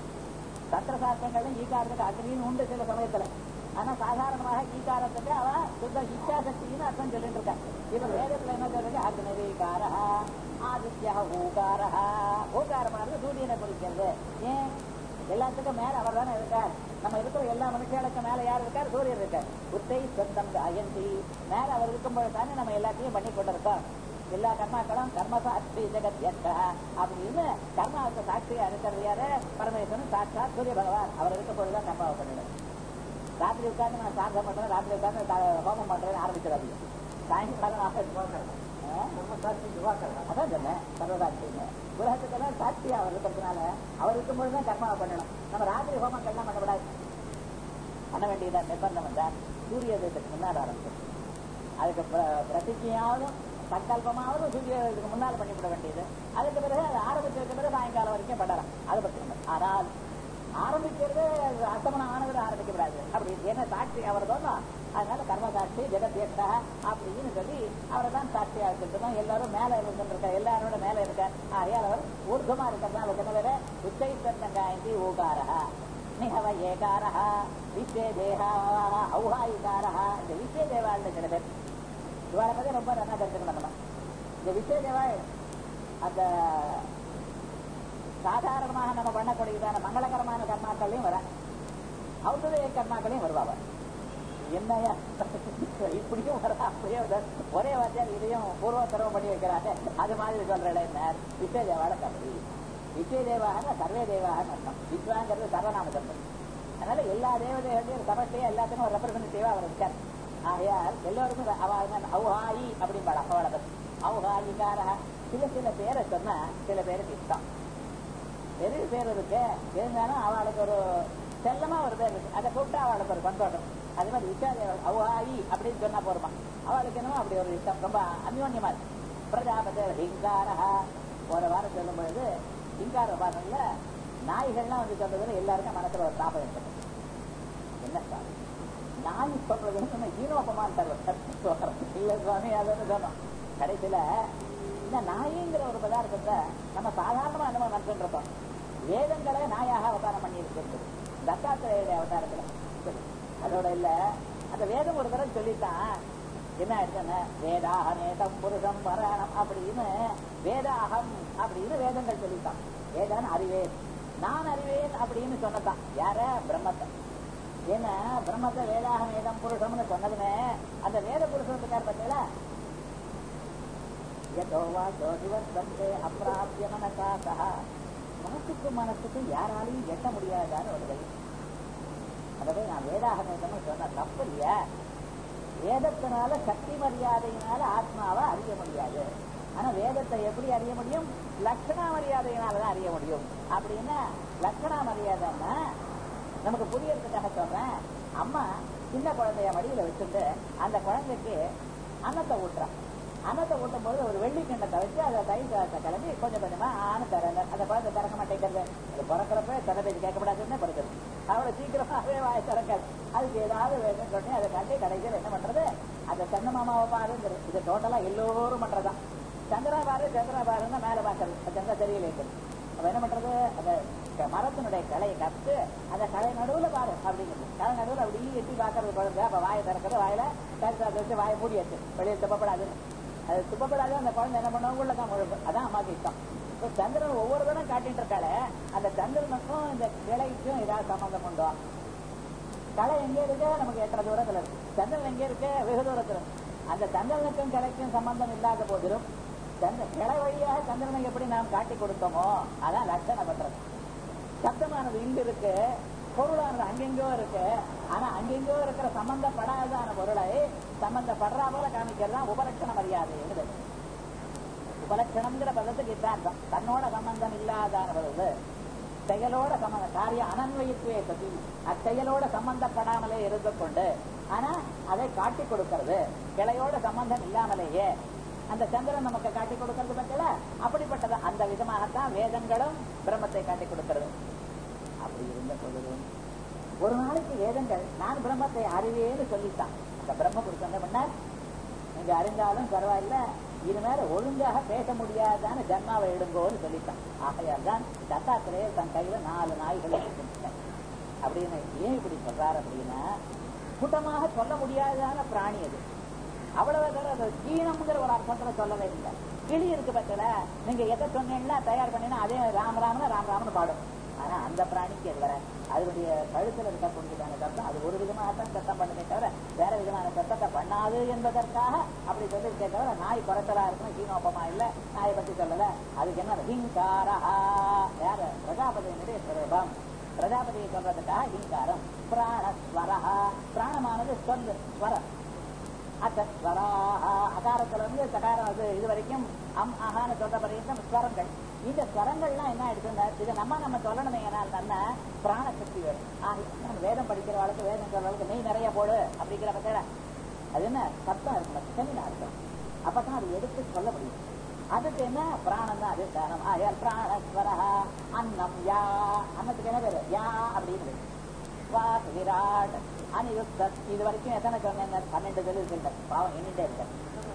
தந்திரசாஸ்திரங்களும் ஈகாரத்துக்கு அக்னின்னு உண்டு சில சமயத்துல ஆனா சாதாரணமாக ஈகாரத்துக்கு அவ சுத்த இச்சாசக்தின்னு அர்த்தம் சொல்லிட்டு இருக்கா இப்ப வேதத்துல என்ன சொல்றது அக்னிகாரா ஆதித்யா ஊகாரா ஊகாரமானது சூரியனை குறிக்கிறது ஏன் எல்லாத்துக்கும் மேல அவர் தானே இருக்கார் நம்ம இருக்கிற எல்லா மனுஷர்களுக்கும் மேல யார் இருக்கார் சூரியன் இருக்கார் உத்தை சொந்தம் அயந்தி மேல அவர் இருக்கும்போது தானே நம்ம எல்லாத்தையும் பண்ணி கொண்டிருக்கோம் எல்லா கர்மாக்களும் கர்ம சாட்சி ஜெகத் யத்தா அப்படின்னு கர்மாவுக்கு சாட்சியா இருக்கிறது யாரு பரமேஸ்வரன் சாட்சாத் சூரிய பகவான் அவர் இருக்க போதுதான் கர்மாவை பண்ணிடும் ராத்திரி உட்கார்ந்து நான் சாந்தம் பண்றேன் ராத்திரி உட்கார்ந்து த- ஹோமம் பண்றேன்னு ஆரம்பிச்சிடாதீங்க சாயங்காலம் ஆரம்பிச்சு அதான் சொன்னேன் சர்வசாட்சிங்க உலகத்துக்கெல்லாம் சாட்சியா அவர் இருக்கிறதுனால அவர் இருக்கும்போது தான் கர்மாவை பண்ணணும் நம்ம ராத்திரி ஹோமங்கள்லாம் பண்ணக்கூடாது பண்ண வேண்டியதா நிர்பந்தம் வந்தா சூரிய உதயத்துக்கு முன்னால் ஆரம்பிச்சு அதுக்கு பிர- பிரதிஜையாவதும் சங்கல்பமாவது சூரிய இதுக்கு முன்னால் பண்ணிவிட வேண்டியது அதுக்கு பிறகு அது ஆரம்பிச்சதுக்கு பிறகு சாயங்காலம் வரைக்கும் பண்ணலாம் அதை பற்றி இல்லை. ஆனால் ஆரம்பிக்கிறது அசமனம் ஆனது ஆரம்பிக்கப்படாது அப்படி என்ன சாட்சி அவர் தான் அதனால கர்ம சாட்சி ஜெகத்யக்ஷா அப்படின்னு சொல்லி அவரை தான் சாட்சியா இருக்கட்டும் எல்லாரும் மேல இருந்துருக்கார் எல்லாரோட மேல இருக்கார் ஆகையால் அவர் ஊர்தமா இருக்கிறதுனால என்ன வேற உச்சைத்தங்காயந்தி ஊகாரா நிகவ ஏகாரா விஸ்வே தேகா ஔஹாயிகாரா இந்த விஸ்வே தேவாள்னு சில பேர் இவரை பத்தி ரொம்ப நல்லா தெரிஞ்சுக்கணும் நம்ம இந்த விஸ்வே தேவாள் அந்த சாதாரணமாக நம்ம பண்ணக்கூடியதான மங்களகரமான கர்மாக்கள்லையும் வர ஔஷதய கர்மாக்களையும் வருவாங்க என்னையா இப்படியும் வர அப்படியே வர. ஒரே வார்த்தையால் இதையும் பூர்வத்தரவம் பண்ணி வைக்கிறாங்க அது மாதிரி சொல்ற என்ன விஸ்வதேவாட கபடி விஸ்வதேவாக சர்வே தேவாக அர்த்தம் விஸ்வாங்கிறது சர்வநாம சம்பம் அதனால எல்லா தேவதைகளையும் சபத்தையும் எல்லாத்துக்கும் ஒரு ரெப்ரசன்டேட்டிவா அவர் இருக்கார் ஆகையால் எல்லோருக்கும் அவள் அவுஹாயி அப்படின்னு அவளை பத்தி அவுஹாயிக்காரா சில சில பேரை சொன்னா சில பேருக்கு இஷ்டம் பெரிய பேர் இருக்கு இருந்தாலும் அவளுக்கு ஒரு செல்லமா ஒரு பேர் இருக்கு அதை கூப்பிட்டா அவளுக்கு ஒரு சந்தோஷம் அதே மாதிரி விசாதேவள் அவாயி அப்படின்னு சொன்னா போருமா அவளுக்கு என்னமோ அப்படி ஒரு இஷ்டம் ரொம்ப அந்யோன்யமா இருக்கு பிரஜாபதி ஹிங்காரா ஒரு வாரம் சொல்லும் பொழுது சிங்கார பாடல்ல நாய்கள்லாம் வந்து சொல்றதுல எல்லாருக்கும் மனசுல ஒரு தாபம் ஏற்படும் என்ன சாமி நாய் சொல்றதுன்னு நம்ம ஈனோபமான் தருவோம் இல்ல சுவாமி அதுன்னு சொன்னோம் கடைசியில இந்த நாயிங்கிற ஒரு பதார்த்தத்தை நம்ம சாதாரணமா நம்ம நினைச்சுட்டு இருக்கோம் வேதங்களை நாயாக அவதாரம் பண்ணி இருக்கிறது தத்தாத்திரேயுடைய அவதாரத்துல சரி. அதோட இல்ல அந்த வேதம் ஒரு தடவை சொல்லித்தான் என்ன ஆயிடுச்சுன்னா வேதாக நேதம் புருஷம் பராணம் அப்படின்னு வேதாகம் அப்படின்னு வேதங்கள் சொல்லித்தான் வேதான் அறிவேன் நான் அறிவேன் அப்படின்னு சொன்னதான் யார பிரம்மத்தை ஏன்னா பிரம்மத்தை வேதாக வேதம் புருஷம்னு சொன்னதுமே அந்த வேத புருஷத்துக்கார் பார்த்தீங்களா யதோவா ஜோதிவர்த்தந்தே அப்பிராபிய மனசா சஹா மனசுக்கு மனசுக்கு யாராலையும் எட்ட முடியாதான்னு ஒரு வழி அதாவது நான் வேதாக வேதம்னு சொன்ன தப்பு இல்லையா வேதத்தினால சக்தி மரியாதையினால ஆத்மாவை அறிய முடியாது ஆனா வேதத்தை எப்படி அறிய முடியும் லட்சணா மரியாதையினால தான் அறிய முடியும் அப்படின்னா லட்சணா மரியாதைன்னா நமக்கு புரியறதுக்காக சொல்றேன் அம்மா சின்ன குழந்தைய மடியில வச்சுட்டு அந்த குழந்தைக்கு அன்னத்தை ஊட்டுறான் அன்னத்தை ஊட்டும் போது ஒரு வெள்ளி கிண்ணத்தை வச்சு அதை தயிர் சாதத்தை கிளம்பி கொஞ்சம் கொஞ்சமா ஆன தரங்க அந்த குழந்தை திறக்க மாட்டேங்கிறது அது பிறக்கிறப்ப தலை பேச்சு கேட்கக்கூடாதுன்னு பிறகுது அவளை சீக்கிரமாவே வாய திறக்காது அதுக்கு ஏதாவது வேணும்னு சொன்னே அதை காட்டி கடைசியில் என்ன பண்றது அந்த சந்த மாமாவை பாருங்கிறது இது டோட்டலா எல்லோரும் பண்றதுதான் சந்திரா பாரு சந்திரா பாருன்னா மேல பாக்குறது அது சந்திர தெரியல இருக்குது அப்ப என்ன பண்றது அந்த க- மரத்தினுடைய கிளையை கத்து அந்த களை நடுவுல பாரு அப்படிங்கிறது களை நடுவுல அப்படியே எட்டி பாக்குறது குழந்தை அப்ப வாயை திறக்கிறது வாயில கருத்து வச்சு வாயை மூடியாச்சு வெளியே துப்பப்படாதுன்னு அது துப்பப்படாது அந்த குழந்தை என்ன பண்ணுவாங்க உள்ள தான் முழுக்கும் அதான் அம்மாக்கு இஷ்டம் இப்ப சந்திரன் ஒவ்வொரு தடவை காட்டிட்டு இருக்காளே அந்த சந்திரனுக்கும் இந்த கிளைக்கும் ஏதாவது சம்பந்தம் உண்டோ களை எங்க இருக்கு நமக்கு எட்டரை தூரத்துல இருக்கு சந்திரன் எங்க இருக்கு வெகு தூரத்துல இருக்கு அந்த சந்திரனுக்கும் கிளைக்கும் சம்பந்தம் இல்லாத போதிலும் சந்திர கிளை வழியாக சந்திரனை எப்படி நாம் காட்டி கொடுத்தோமோ அதான் லட்சணம் பண்றது சப்தமானது இங்க இருக்கு பொருளானது அங்கெங்கோ இருக்கு ஆனா அங்கெங்கோ இருக்கிற சம்பந்தப்படாதான பொருளை சம்பந்தப்படுறா போல காமிக்கிறது தான் உபலட்சண மரியாதை எழுது உபலட்சணம்ங்கிற பதத்துக்கு இதார்த்தம் தன்னோட சம்பந்தம் இல்லாதான பொருள் செயலோட சம்பந்த காரிய அனன்வயித்துவே சதி அச்செயலோட சம்பந்தப்படாமலே இருந்து கொண்டு ஆனா அதை காட்டி கொடுக்கிறது கிளையோட சம்பந்தம் இல்லாமலேயே அந்த சந்திரன் நமக்கு காட்டி கொடுக்கிறது பத்தில அப்படிப்பட்டது அந்த விதமாகத்தான் வேதங்களும் பிரம்மத்தை காட்டி கொடுக்கிறது அப்படி இருந்த பொழுதும் ஒரு நாளைக்கு வேதங்கள் நான் பிரம்மத்தை அறிவேன்னு சொல்லித்தான் அந்த பிரம்ம புருஷன் என்ன பண்ணார் நீங்க அறிந்தாலும் பரவாயில்ல இனிமேல ஒழுங்காக பேச முடியாதான்னு ஜன்மாவை எடுங்கோன்னு சொல்லித்தான் ஆகையால் தான் தத்தாத்திரேயர் தன் கையில நாலு நாய்களை வச்சிருந்தார் அப்படின்னு ஏன் இப்படி சொல்றாரு அப்படின்னா கூட்டமாக சொல்ல முடியாதான பிராணி அது அவ்வளவு தூரம் அது கீழம்ங்கிற ஒரு அர்த்தத்துல சொல்லவே இல்லை கிளி இருக்கு பத்தில நீங்க எதை சொன்னீங்கன்னா தயார் பண்ணினா அதே ராம் ராமன ராம் ராமன் பாடும் ஆனா அந்த பிராணிக்கு அது வர அதனுடைய கழுத்துல இருக்கக்கூடியதான சத்தம் அது ஒரு விதமாகத்தான் சத்தம் பண்ணுமே தவிர வேற விதமான சத்தத்தை பண்ணாது என்பதற்காக அப்படி சொல்லியிருக்கே தவிர நாய் குறைச்சலா இருக்கணும் கீனோப்பமா இல்ல நாயை பத்தி சொல்லல அதுக்கு என்ன ஹிங்காரா வேற பிரஜாபதியினுடைய சுரூபம் பிரஜாபதியை சொல்றதுக்காக ஹிங்காரம் பிராணஸ்வரா பிராணமானது சொல்லு ஸ்வரம் அச்சஸ்வராக அகாரத்துல இருந்து சகாரம் அது இது வரைக்கும் அம் அகான்னு சொல்ற பர்யந்தம் ஸ்வரங்கள் இந்த ஸ்வரங்கள்லாம் என்ன ஆயிடுச்சுன்னா இதை நம்ம நம்ம சொல்லணுமே ஏனால் நல்ல பிராணசக்தி வேணும் ஆக நம்ம வேதம் படிக்கிற வாழ்க்கை வேதம் சொல்ற அளவுக்கு நெய் நிறைய போடு அப்படிங்கிற பத்தில அது என்ன சத்தம் இருக்கணும் செமினா இருக்கணும் அப்பதான் அது எடுத்து சொல்ல முடியும் அதுக்கு என்ன பிராணம் தான் அது காரணம் ஆகையால் பிராணஸ்வரா அன்னம் யா அன்னத்துக்கு என்ன பேரு யா அப்படின்னு வாக் விராட் அனிருத்த இது வரைக்கும் எத்தனை சொன்னேன் பன்னெண்டு பேர் இருக்கின்ற பாவம் எண்ணிட்டே இருக்க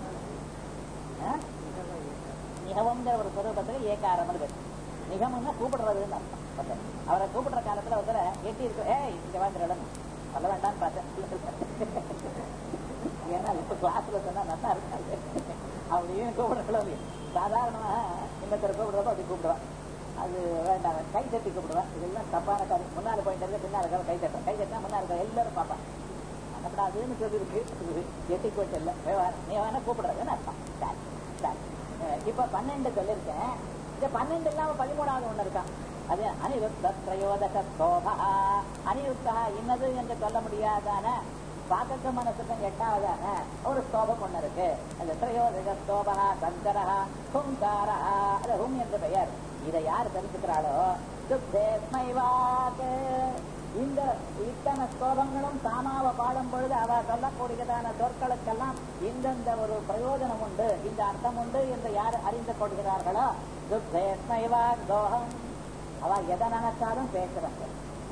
நிகவங்கிற ஒரு சுரூபத்துல ஏகாரம் இருக்கு நிகமம்னா கூப்பிடுறதுன்னு அர்த்தம் ஒருத்தர். அவரை கூப்பிடுற காலத்துல ஒருத்தர எட்டி இருக்கு ஏய் இங்க வந்துடணும் சொல்ல வேண்டாம்னு பார்த்தேன் ஏன்னா இப்ப கிளாஸ்ல சொன்னா நல்லா இருக்காது அப்படின்னு கூப்பிடுறது சாதாரணமா இன்னொருத்தர் கூப்பிடுறப்ப அப்படி கூப்பிடுவான் அது வேண்டாம் கை தட்டி கூப்பிடுவேன் இதெல்லாம் தப்பான காரியம் முன்னால போயிட்டு இருக்க பின்னால இருக்க கை தட்டும் கை தட்டினா முன்னால இருக்க எல்லாரும் பார்ப்பான் பண்ணப்படாதுன்னு சொல்லியிருக்கு எட்டி போட்டு இல்லை நீ வேணா கூப்பிடுறதுன்னு அர்த்தம் சரி சரி அஹ் இப்ப பன்னெண்டு சொல்லியிருக்கேன் இந்த பன்னெண்டு இல்லாம பதிமூணாவது ஒண்ணு இருக்கான் அது அனிருத்த திரையோதக சோபா அனிருத்தா இன்னது என்று சொல்ல முடியாதான பாக்கத்து மனசுக்கும் எட்டாவதான ஒரு ஸ்தோபம் ஒண்ணு இருக்கு அது திரையோதக ஸ்தோபா சங்கரா ஹுங்காரா அது ஹும் என்ற பெயர் இதை யார் தெரிஞ்சுக்கிறாளோ சுத்தேஸ்மை வாக்கு இந்த இத்தனை ஸ்லோகங்களும் சாமாவை பாடும் பொழுது அவ சொல்லக்கூடியதான சொற்களுக்கெல்லாம் இந்தந்த ஒரு பிரயோஜனம் உண்டு இந்த அர்த்தம் உண்டு என்று யார் அறிந்து கொள்கிறார்களோ துக்தேஸ்மைவா தோகம் அவ எதை நினைச்சாலும் பேசுறாங்க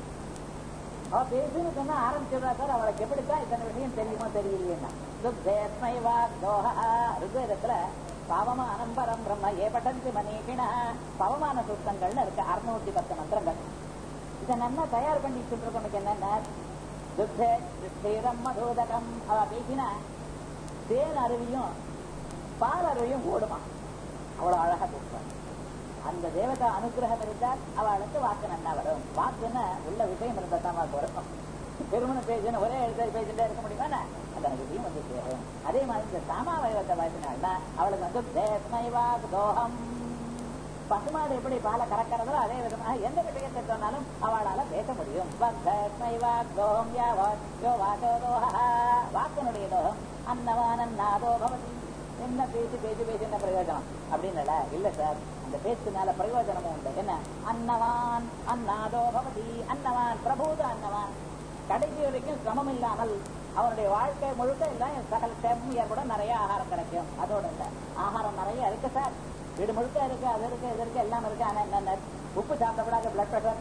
அவ பேசுன்னு சொன்னா ஆரம்பிச்சிடுறா சார் அவளுக்கு எப்படித்தான் இத்தனை விஷயம் தெரியுமோ தெரியலையா துக்தேஸ்மைவா தோஹா ருக்வேதத்துல பவமானம் பரம் பிரம்ம ஏ பட்டந்தி மணீஷிண பவமான சுத்தங்கள்னு இருக்கு அறுநூத்தி பத்து மந்திரங்கள் இதை நல்லா தயார் பண்ணி சொல்றவனுக்கு என்னென்ன துக்தே ஸ்ரீரம் மதோதகம் அவ பேசினா தேன் அருவியும் பால் அருவியும் ஓடுமா அவ்வளவு அழகா பேசுவாங்க அந்த தேவதா அனுகிரகம் இருந்தால் அவளுக்கு வாக்கு நன்னா வரும் வாக்குன்னு உள்ள விஷயம் இருந்தா தான் வாக்கு வரும் திருமணம் பேசுன்னு ஒரே எழுத பேசிட்டே இருக்க முடியுமா அந்த விஷயம் வந்து சேரும் அதே மாதிரி இந்த சாமாவயவத்தை வாசினாள்னா அவளுக்கு வந்து தேஸ்மைவா தோகம் பசுமாடு எப்படி பாலை கறக்கிறதோ அதே விதமாக எந்த விஷயத்தை சொன்னாலும் அவளால பேச முடியும் வக்தஸ்மைவா தோகம் யாவோ யோ வாசோ தோஹா வாக்கினுடைய தோகம் அன்னவானன்னாதோ பவதி என்ன பேசி பேசி பேசி என்ன பிரயோஜனம் அப்படின்னு இல்ல சார் அந்த பேச்சுனால பிரயோஜனமும் உண்டு என்ன அன்னவான் அன்னாதோ பவதி அன்னவான் பிரபூத அன்னவான் கடைசி வரைக்கும் சிரமம் இல்லாமல் அவனுடைய வாழ்க்கை முழுக்க எல்லாம் சகல க்ஷேமம் ஏற்பட நிறைய ஆகாரம் கிடைக்கும் அதோட இல்ல ஆகாரம் நிறைய இருக்கு சார் வீடு முழுக்க இருக்கு அது இருக்கு இது இருக்கு எல்லாம் இருக்கு ஆனா என்னென்ன உப்பு சாப்பிடக்கூடாது பிளட் பிரஷர்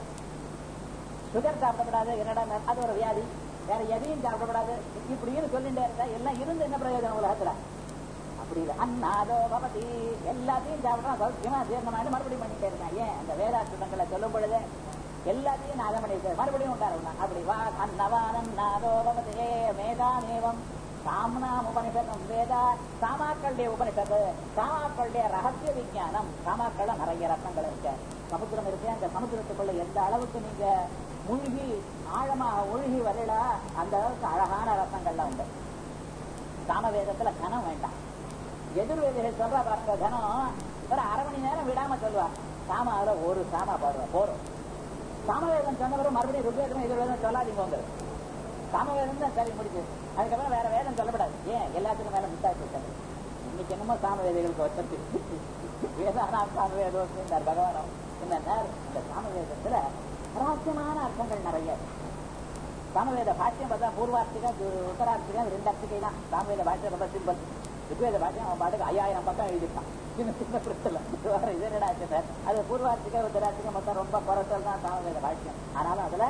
சுகர் சாப்பிடக்கூடாது என்னடா அது ஒரு வியாதி வேற எதையும் சாப்பிடக்கூடாது இப்படின்னு சொல்லிட்டே இருந்தா எல்லாம் இருந்து என்ன பிரயோஜனம் உலகத்துல அப்படி இல்லை அண்ணாதோ பவதி எல்லாத்தையும் சாப்பிடலாம் சௌக்கியமா ஜீர்ணமானு மறுபடியும் பண்ணிட்டே இருக்கான் ஏன் அந்த வேதாசுடங்களை சொல்லும் பொழுது எல்லாத்தையும் நாதம் பண்ணிட்டு மறுபடியும் உண்டாருந்தான் அப்படி வா அன்னவானம் நாதோ பவதே மேதாமேவம் சாம்னாம் உபனிஷதம் வேதா சாமாக்களுடைய உபனிஷத்து சாமாக்களுடைய ரகசிய விஞ்ஞானம் சாமாக்கள் நிறைய ரத்னங்கள் இருக்கு சமுத்திரம் இருக்கு அந்த சமுத்திரத்துக்குள்ள எந்த அளவுக்கு நீங்க மூழ்கி ஆழமாக மூழ்கி வரல அந்த அளவுக்கு அழகான ரத்னங்கள்லாம் உண்டு சாமவேதத்துல கனம் வேண்டாம் எதிர்வேதிகள் சொல்றா பாருங்க கனம் ஒரு அரை மணி நேரம் விடாம சொல்லுவா சாம அதுல ஒரு சாமா பாடுவா போறோம் சாமவேதம் சொன்னவரும் மறுபடியும் ருக்வேதம் எதிர்வேதம் சொல்லாதீங்க சாமவேதம் தான் சரி முடிச்சு அதுக்கப்புறம் வேற வேதம் சொல்லப்படாது ஏன் எல்லாத்துக்கும் மேல முத்தாச்சு இருக்காது இன்னைக்கு என்னமோ சாமவேதிகளுக்கு வச்சது வேதானாம் சாமவேதம் என்றார் பகவானம் என்னன்னா இந்த சாமவேதத்துல ரகசியமான அர்த்தங்கள் நிறைய இருக்கு. சாமவேத பாஷ்யம் பார்த்தா பூர்வார்த்திகம் உத்தரார்த்திகம் ரெண்டு அர்த்திகை தான் சாமவேத பாஷ்யம் ரொம்ப சிம்பிள் ருக்வேத பாஷ்யம் அவன் பாட்டுக்கு ஐயாயிரம் பக்கம் எழுதிட்டான் சின்ன சின்ன பிரச்சனை வேற இது என்னடா சார் அது பூர்வார்த்திக உத்தரார்த்திகம் மொத்தம் ரொம்ப குறைச்சல் தான் சாமவேத பாஷ்யம் ஆனாலும் அதுல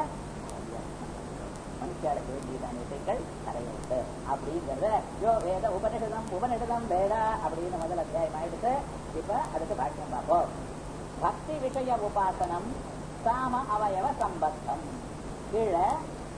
மனுஷாளுக்கு வேண்டியதான விஷயங்கள் நிறைய உண்டு அப்படிங்கிறத யோ வேத உபனிஷதம் உபனிஷதம் வேதா அப்படின்னு முதல் அத்தியாயம் ஆயிடுத்து இப்ப அதுக்கு பாஷ்யம் பார்ப்போம் பக்தி விஷய உபாசனம் சாம அவயவ சம்பத்தம் கீழே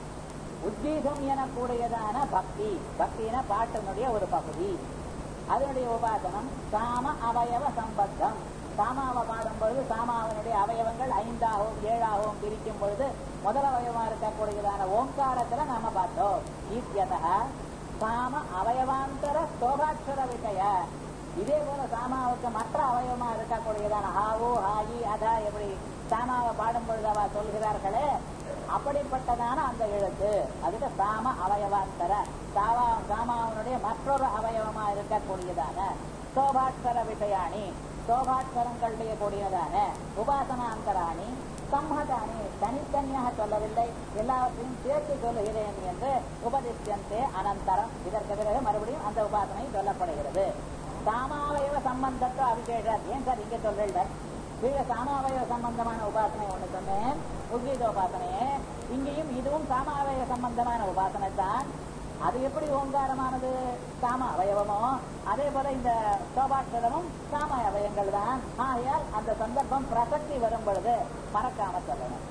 உத்கீதம் எனக்கூடியதான பக்தி பக்தின பாட்டினுடைய ஒரு பகுதி அதனுடைய உபாசனம் சாம அவயவ சம்பத்தம் சாமாவை பாடும் பொழுது சாமாவனுடைய அவயவங்கள் ஐந்தாகவும் ஏழாகவும் பிரிக்கும் பொழுது முதல் அவயவமா இருக்கக்கூடியதான ஓங்காரத்துல நாம பார்த்தோம் ஈத்தியதா சாம அவயவாந்தர ஸ்தோகாட்சர விஷய இதே போல சாமாவுக்கு மற்ற அவயவமா இருக்கக்கூடியதான ஹாவோ ஹாயி அதா எப்படி சாமாவை பாடும் பொழுது அவ சொல்கிறார்களே அப்படிப்பட்டதான அந்த எழுத்து அதுக்கு சாம அவயவாந்தர சாவா சாமாவனுடைய மற்றொரு அவயவமா இருக்கக்கூடியதான சோபாட்சர விஷயாணி சோபாட்சரங்களுடைய கூடியதான உபாசனாந்தராணி சம்மதானி தனித்தனியாக சொல்லவில்லை எல்லாவற்றையும் சேர்த்து சொல்லுகிறேன் என்று உபதிஷ்யந்தே அனந்தரம் இதற்கு பிறகு மறுபடியும் அந்த உபாசனை சொல்லப்படுகிறது சாமாவயவ சம்பந்தத்தை அபிஷேகர் ஏன் சார் இங்க சொல்லல கீழே சாமாவயவ சம்பந்தமான உபாசனை ஒண்ணு சொன்னேன் உத்கீத உபாசனையே இங்கேயும் இதுவும் சாமாவயவ சம்பந்தமான உபாசனை தான் அது எப்படி ஓங்காரமானது சாம அவயவமோ அதே போல இந்த சோபாட்சரமும் சாம அவயங்கள் தான் ஆகையால் அந்த சந்தர்ப்பம் பிரசக்தி வரும் பொழுது மறக்காம சொல்லணும்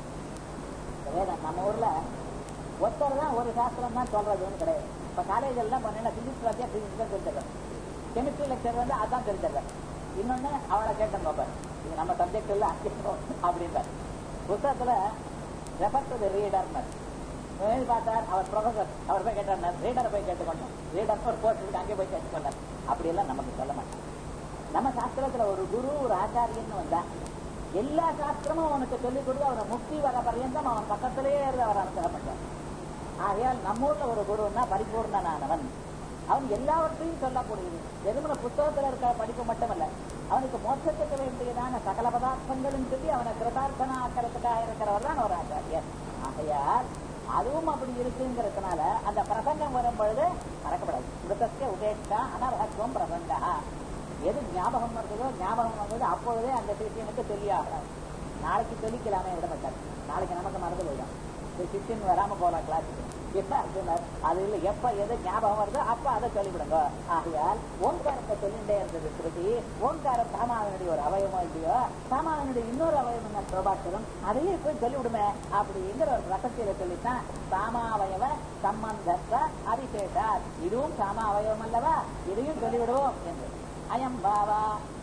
வேதம் நம்ம ஊர்ல ஒருத்தர் தான் ஒரு சாஸ்திரம் தான் சொல்றதுன்னு கிடையாது இப்ப காலேஜ் எல்லாம் பண்ணீங்கன்னா பிசிக்ஸ் வாத்தியா பிசிக்ஸ் தான் தெரிஞ்சிடறேன் கெமிஸ்ட்ரி லெக்சர் வந்து அதான் தெரிஞ்சிடறேன் இன்னொன்னு அவளை கேட்டேன் பாப்பார் இது நம்ம சப்ஜெக்ட் எல்லாம் அப்படின்றார் புத்தகத்துல ரெஃபர் டு தி ரீடர் எழுதி பார்த்தார் அவர் ப்ரொஃபசர் அவர் போய் கேட்டார் ரீடரை போய் கேட்டுக்கொண்டோம் ரீடர் ஒரு கோர்ஸ் இருக்கு அங்கே போய் கேட்டுக்கொண்டார் அப்படி எல்லாம் நமக்கு சொல்ல மாட்டாங்க நம்ம சாஸ்திரத்துல ஒரு குரு ஒரு ஆச்சாரியன்னு வந்தா எல்லா சாஸ்திரமும் அவனுக்கு சொல்லிக் கொடுத்து அவனை முக்தி வர பர்யந்தம் அவன் பக்கத்திலேயே இருந்து அவர் அனுகிரகம் பண்றான் ஆகையால் நம்ம ஊர்ல ஒரு குருன்னா பரிபூர்ணனானவன் அவன் எல்லாவற்றையும் சொல்லக்கூடியது வெறுமன புத்தகத்துல இருக்கிற படிப்பு மட்டுமல்ல அவனுக்கு மோட்சத்துக்கு வேண்டியதான சகல பதார்த்தங்களும் சொல்லி அவனை கிருதார்த்தனா ஆக்கிறதுக்காக இருக்கிறவர் தான் ஒரு ஆச்சாரியர் ஆக ஆகையால் அதுவும் அப்படி இருக்குங்கிறதுனால அந்த பிரசங்கம் வரும் பொழுது மறக்கப்படாது மிருதத்திய உபேட்சா அனர்ஹத்துவம் பிரசங்கா எது ஞாபகம் வருதோ ஞாபகம் வந்தது அப்பொழுதே அந்த சிஷியனுக்கு சொல்லியாகணும் நாளைக்கு சொல்லிக்கலாமே விட மாட்டார் நாளைக்கு நமக்கு மறந்து போயிடும் ஒரு சிஷியன் வராம போலாம் கிளாஸுக்கு என்ன அர்த்தம் அது இல்ல எப்ப எது ஞாபகம் வருதோ அப்ப அதை சொல்லிவிடுங்க ஆகையால் ஓங்காரத்தை சொல்லிட்டே இருந்தது ஸ்ருதி ஓங்காரம் சாமாவனுடைய ஒரு அவயவம் இல்லையோ சாமாவனுடைய இன்னொரு அவயவம் என்ன பிரபாக்கரம் அதையே போய் சொல்லிவிடுமே அப்படிங்கிற ஒரு ரசத்தில சொல்லித்தான் சாமாவயவ சம்பந்தத்த அதிசேஷா இதுவும் சாமா அவயவம் அல்லவா இதையும் சொல்லிவிடுவோம் என்று அயம் பாவா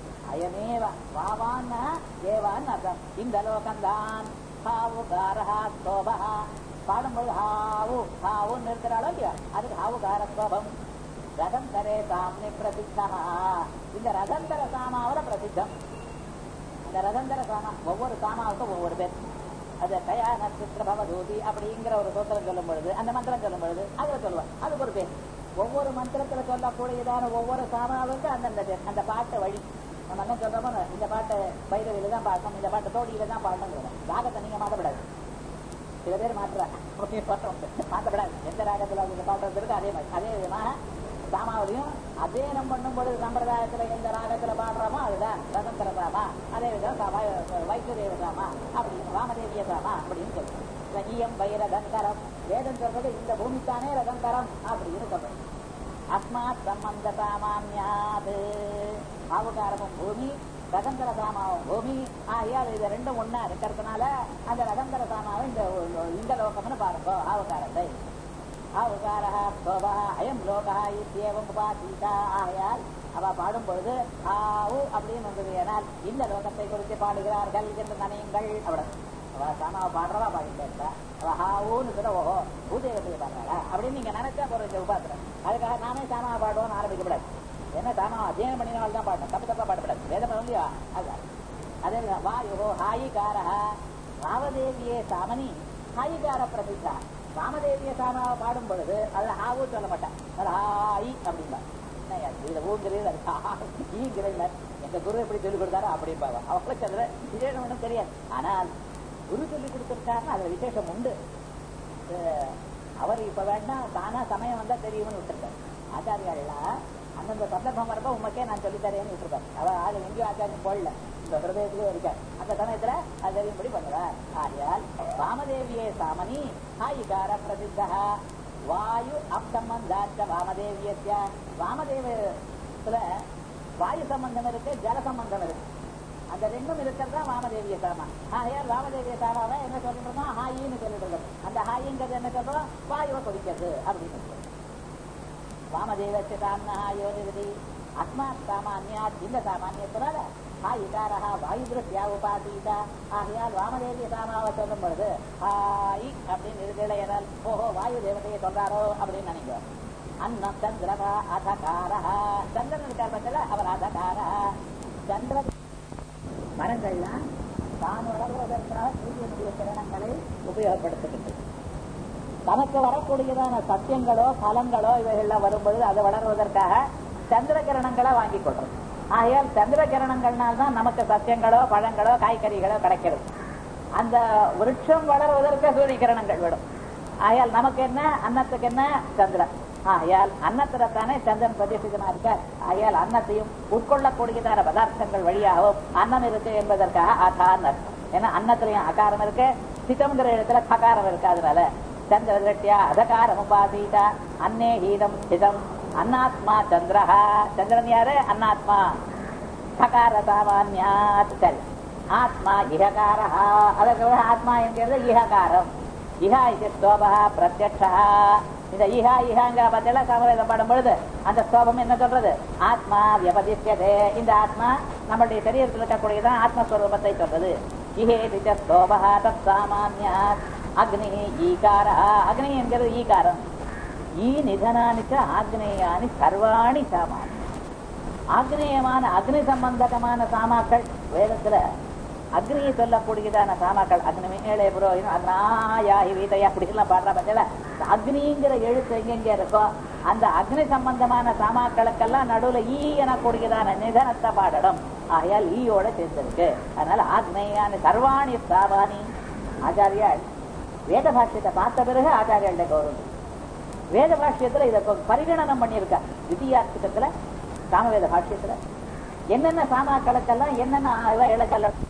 அயமேவ வாவான்னா ஏவான்னு அர்த்தம் இந்த லோகம்தான் ஹாவுகாரஹா சோபஹா பாடும்போது ஹாவு ஹாவுன்னு இருக்கிறாளோ இல்லையா அதுக்கு ஹாவுகார சோபம் ரதந்தரே சாமி பிரசித்தா இந்த ரதந்தர சாமாவில பிரசித்தம் அந்த ரதந்தர சாமா ஒவ்வொரு சாமாவுக்கும் ஒவ்வொரு பேர் அது கயா நட்சத்திர பவதூதி அப்படிங்கிற ஒரு சூத்திரம் சொல்லும் பொழுது அந்த மந்திரம் சொல்லும் பொழுது அதுல சொல்லுவார் அதுக்கு ஒரு பேர் ஒவ்வொரு மந்திரத்துல சொல்லக்கூடியதான ஒவ்வொரு சாமாவுக்கு அந்தந்த பேர் அந்த பாட்டு வழி நம்ம என்ன சொல்றோமோ இந்த பாட்டு பைரவியில தான் பாடணும் இந்த பாட்டு தோடியில தான் பாடணும் ராகத்தை நீங்க மாற்றப்படாது சில பேர் மாற்றுறாங்க மாற்றப்படாது எந்த ராகத்துல அந்த பாட்டு வந்திருக்கு அதே மாதிரி அதே விதமாக சாமாவிலையும் அத்தியனம் பண்ணும்போது சம்பிரதாயத்துல எந்த ராகத்துல பாடுறோமோ அதுதான் ரதந்திர சாமா அதே விதம் சாமா வைஷ்ணதேவ சாமா அப்படின்னு ராமதேவிய சாமா அப்படின்னு சொல்றோம் ரகியம் வைரதந்தரம் வேதம் சொல்றது இந்த பூமித்தானே ரதந்தரம் அப்படின்னு சொல்றோம் அஸ்மாத் சம்பந்த சாமான்யாது ஆவுகாரமும் பூமி ரதந்தர சாமாவும் பூமி ஆகையால் இது ரெண்டும் ஒன்னா இருக்கிறதுனால அந்த ரதந்தர சாமாவை இந்த இந்த லோகம்னு பாருங்க ஆவுகாரத்தை ஆவுகாரா சோபா அயம் லோகா இத்தியவம் உபாசீதா ஆகையால் அவ பாடும் பொழுது ஆவு அப்படின்னு வந்தது ஏனால் இந்த லோகத்தை குறித்து பாடுகிறார்கள் என்று நினையுங்கள் அவ்வளவு அவ சாமாவை பாடுறவா பாடிட்டே இருக்கா அவ ஹாவுன்னு சொல்ல ஓஹோ பூதேவத்தை பாடுறாளா அப்படின்னு நீங்க நினைச்சா போற இந்த உபாசனம் அதுக்காக நானே சாமாவை பாடுவோம்னு ஆரம்பிக்கப்படாது என்ன தாமா அத்தியனம் பண்ணினால் தான் பாடணும் தப்பு தப்பா பாடப்படாது வேதம் இல்லையா அதுதான் அதே வாயு ஹாயிகாரா ராமதேவியே சாமனி ஹாயிகார பிரசித்தா ராமதேவிய சாமாவை பாடும் பொழுது அதுல ஹாவு சொல்ல மாட்டான் அது ஹாய் அப்படின்பா இதுல ஊங்கிறது ஈங்கிறது எங்க குரு எப்படி சொல்லிக் கொடுத்தாரோ அப்படிம்பாங்க அவங்களுக்கு அதுல விசேஷம் ஒன்றும் தெரியாது ஆனால் குரு சொல்லி கொடுத்திருக்காருன்னா அதுல விசேஷம் உண்டு அவர் இப்ப வேணா தானா சமயம் வந்தா தெரியும்னு விட்டுருக்காரு ஆச்சாரியாள்லாம் அந்தந்த சந்தர்ப்பம் வரப்ப உமக்கே நான் சொல்லி தரேன்னு விட்டுருக்காரு அவர் ஆளு எங்கேயும் ஆச்சாரியம் போடல இந்த ஹிருதயத்திலே இருக்கார் அந்த சமயத்துல அது தெரியும்படி பண்ணுவார் ஆகையால் வாமதேவியே சாமனி ஹாயிகார பிரசித்தா வாயு அப்சம்பந்தாச்ச வாமதேவியஸ்ய வாமதேவத்துல வாயு சம்பந்தம் இருக்கு ஜல சம்பந்தம் இருக்கு அந்த ரெண்டும் இருக்கிறது தான் வாமதேவிய சாமா ஆகையால் வாமதேவிய சாமாவை என்ன சொல்லிட்டு இருக்கோம் ஹாயின்னு சொல்லிட்டு இருக்கோம் அந்த ஹாயிங்கிறது என்ன சொல்றோம் வாயுவை கொதிக்கிறது அப்படின்னு சொல்றோம் வாமதேவस्य साम्नः योनिवति अस्मात् सामान्यात् இந்த சாமானியத்தினால ஹாயிகாரா வாயுதிருஷ்யா உபாசீத ஆகையால் வாமதேவிய சாமாவை சொல்லும் பொழுது ஹாய் அப்படின்னு இருக்கிற எதால் ஓஹோ வாயு தேவதையை சொல்றாரோ அப்படின்னு நினைங்க அன்னம் சந்திரமா அதகாரா சந்திரன் இருக்கார் பட்சல அவர் அதகாரா சந்திர மரங்கள்லாம் தான் வளர்வதற்காக சூரியனுடைய கிரணங்களை உபயோகப்படுத்துகின்றது தனக்கு வரக்கூடியதான சத்தியங்களோ பலங்களோ இவைகள்லாம் வரும்பொழுது அதை வளர்வதற்காக சந்திர கிரணங்களை வாங்கி கொள்றோம் ஆகையால் சந்திர கிரணங்கள்னால் தான் நமக்கு சத்தியங்களோ பழங்களோ காய்கறிகளோ கிடைக்கிறது அந்த விருட்சம் வளர்வதற்கு சூரிய கிரணங்கள் விடும் ஆகையால் நமக்கு என்ன அன்னத்துக்கு என்ன சந்திரன் ஆகையால் அன்னத்துல தானே சந்திரன் பிரதேசிதமா இருக்க ஆகையால் அன்னத்தையும் உட்கொள்ளக்கூடியதான பதார்த்தங்கள் வழியாகவும் அன்னம் இருக்கு என்பதற்காக ஆகாரம் அர்த்தம் ஏன்னா அன்னத்திலையும் அகாரம் இருக்கு சித்தம்ங்கிற இடத்துல ககாரம் இருக்கு அதனால சந்திரதிருஷ்டியா அதகாரம் உபாசீத அன்னே ஹீதம் ஸ்திதம் அன்னாத்மா சந்திரஹா சந்திரன் யாரு அன்னாத்மா ககார சாமான்யாத் சரி ஆத்மா இஹகாரஹா அதற்கு ஆத்மா என்கிறது இஹகாரம் இஹா இது ஸ்தோபா பிரத்யக்ஷா இந்த இஹா இஹாங்கிற பத்தியில சமவேதம் பாடும் பொழுது அந்த ஸ்தோபம் என்ன சொல்றது ஆத்மா வியபதிஷ்யதே இந்த ஆத்மா நம்மளுடைய சரீரத்தில் இருக்கக்கூடியதான் ஆத்மஸ்வரூபத்தை சொல்றது இஹே திச்ச ஸ்தோபா தத் சாமான்யாத் அக்னி ஈகார அக்னி என்கிறது ஈகாரம் ஈ நிதனானிச்ச ஆக்னேயானி சர்வாணி சாமானி ஆக்னேயமான அக்னி சம்பந்தகமான சாமாக்கள் வேதத்துல அக்னியை சொல்லக்கூடியதான சாமாக்கள் அக்னி மேலே புரோகிதம் அக்னாயாஹி வீதையா அப்படி எல்லாம் பாடுற பட்சல அக்னிங்கிற எழுத்து எங்கெங்க இருக்கோ அந்த அக்னி சம்பந்தமான சாமாக்களுக்கெல்லாம் நடுவுல ஈ எனக்கூடியதான நிதனத்தை பாடணும் ஆகையால் ஈயோட சேர்ந்திருக்கு அதனால ஆக்னேயான சர்வாணி சாபானி ஆச்சாரியால் வேத பாஷ்யத்தை பார்த்த பிறகு ஆச்சாரியர்கிட்ட கௌரவம் வேத பாஷ்யத்துல இதை கொ- பரிகணனம் பண்ணியிருக்கா தித்தியார்த்தத்துல சாமவேத பாஷ்யத்துல என்னென்ன சாமா கலக்கெல்லாம் என்னென்ன இளக்கல்ல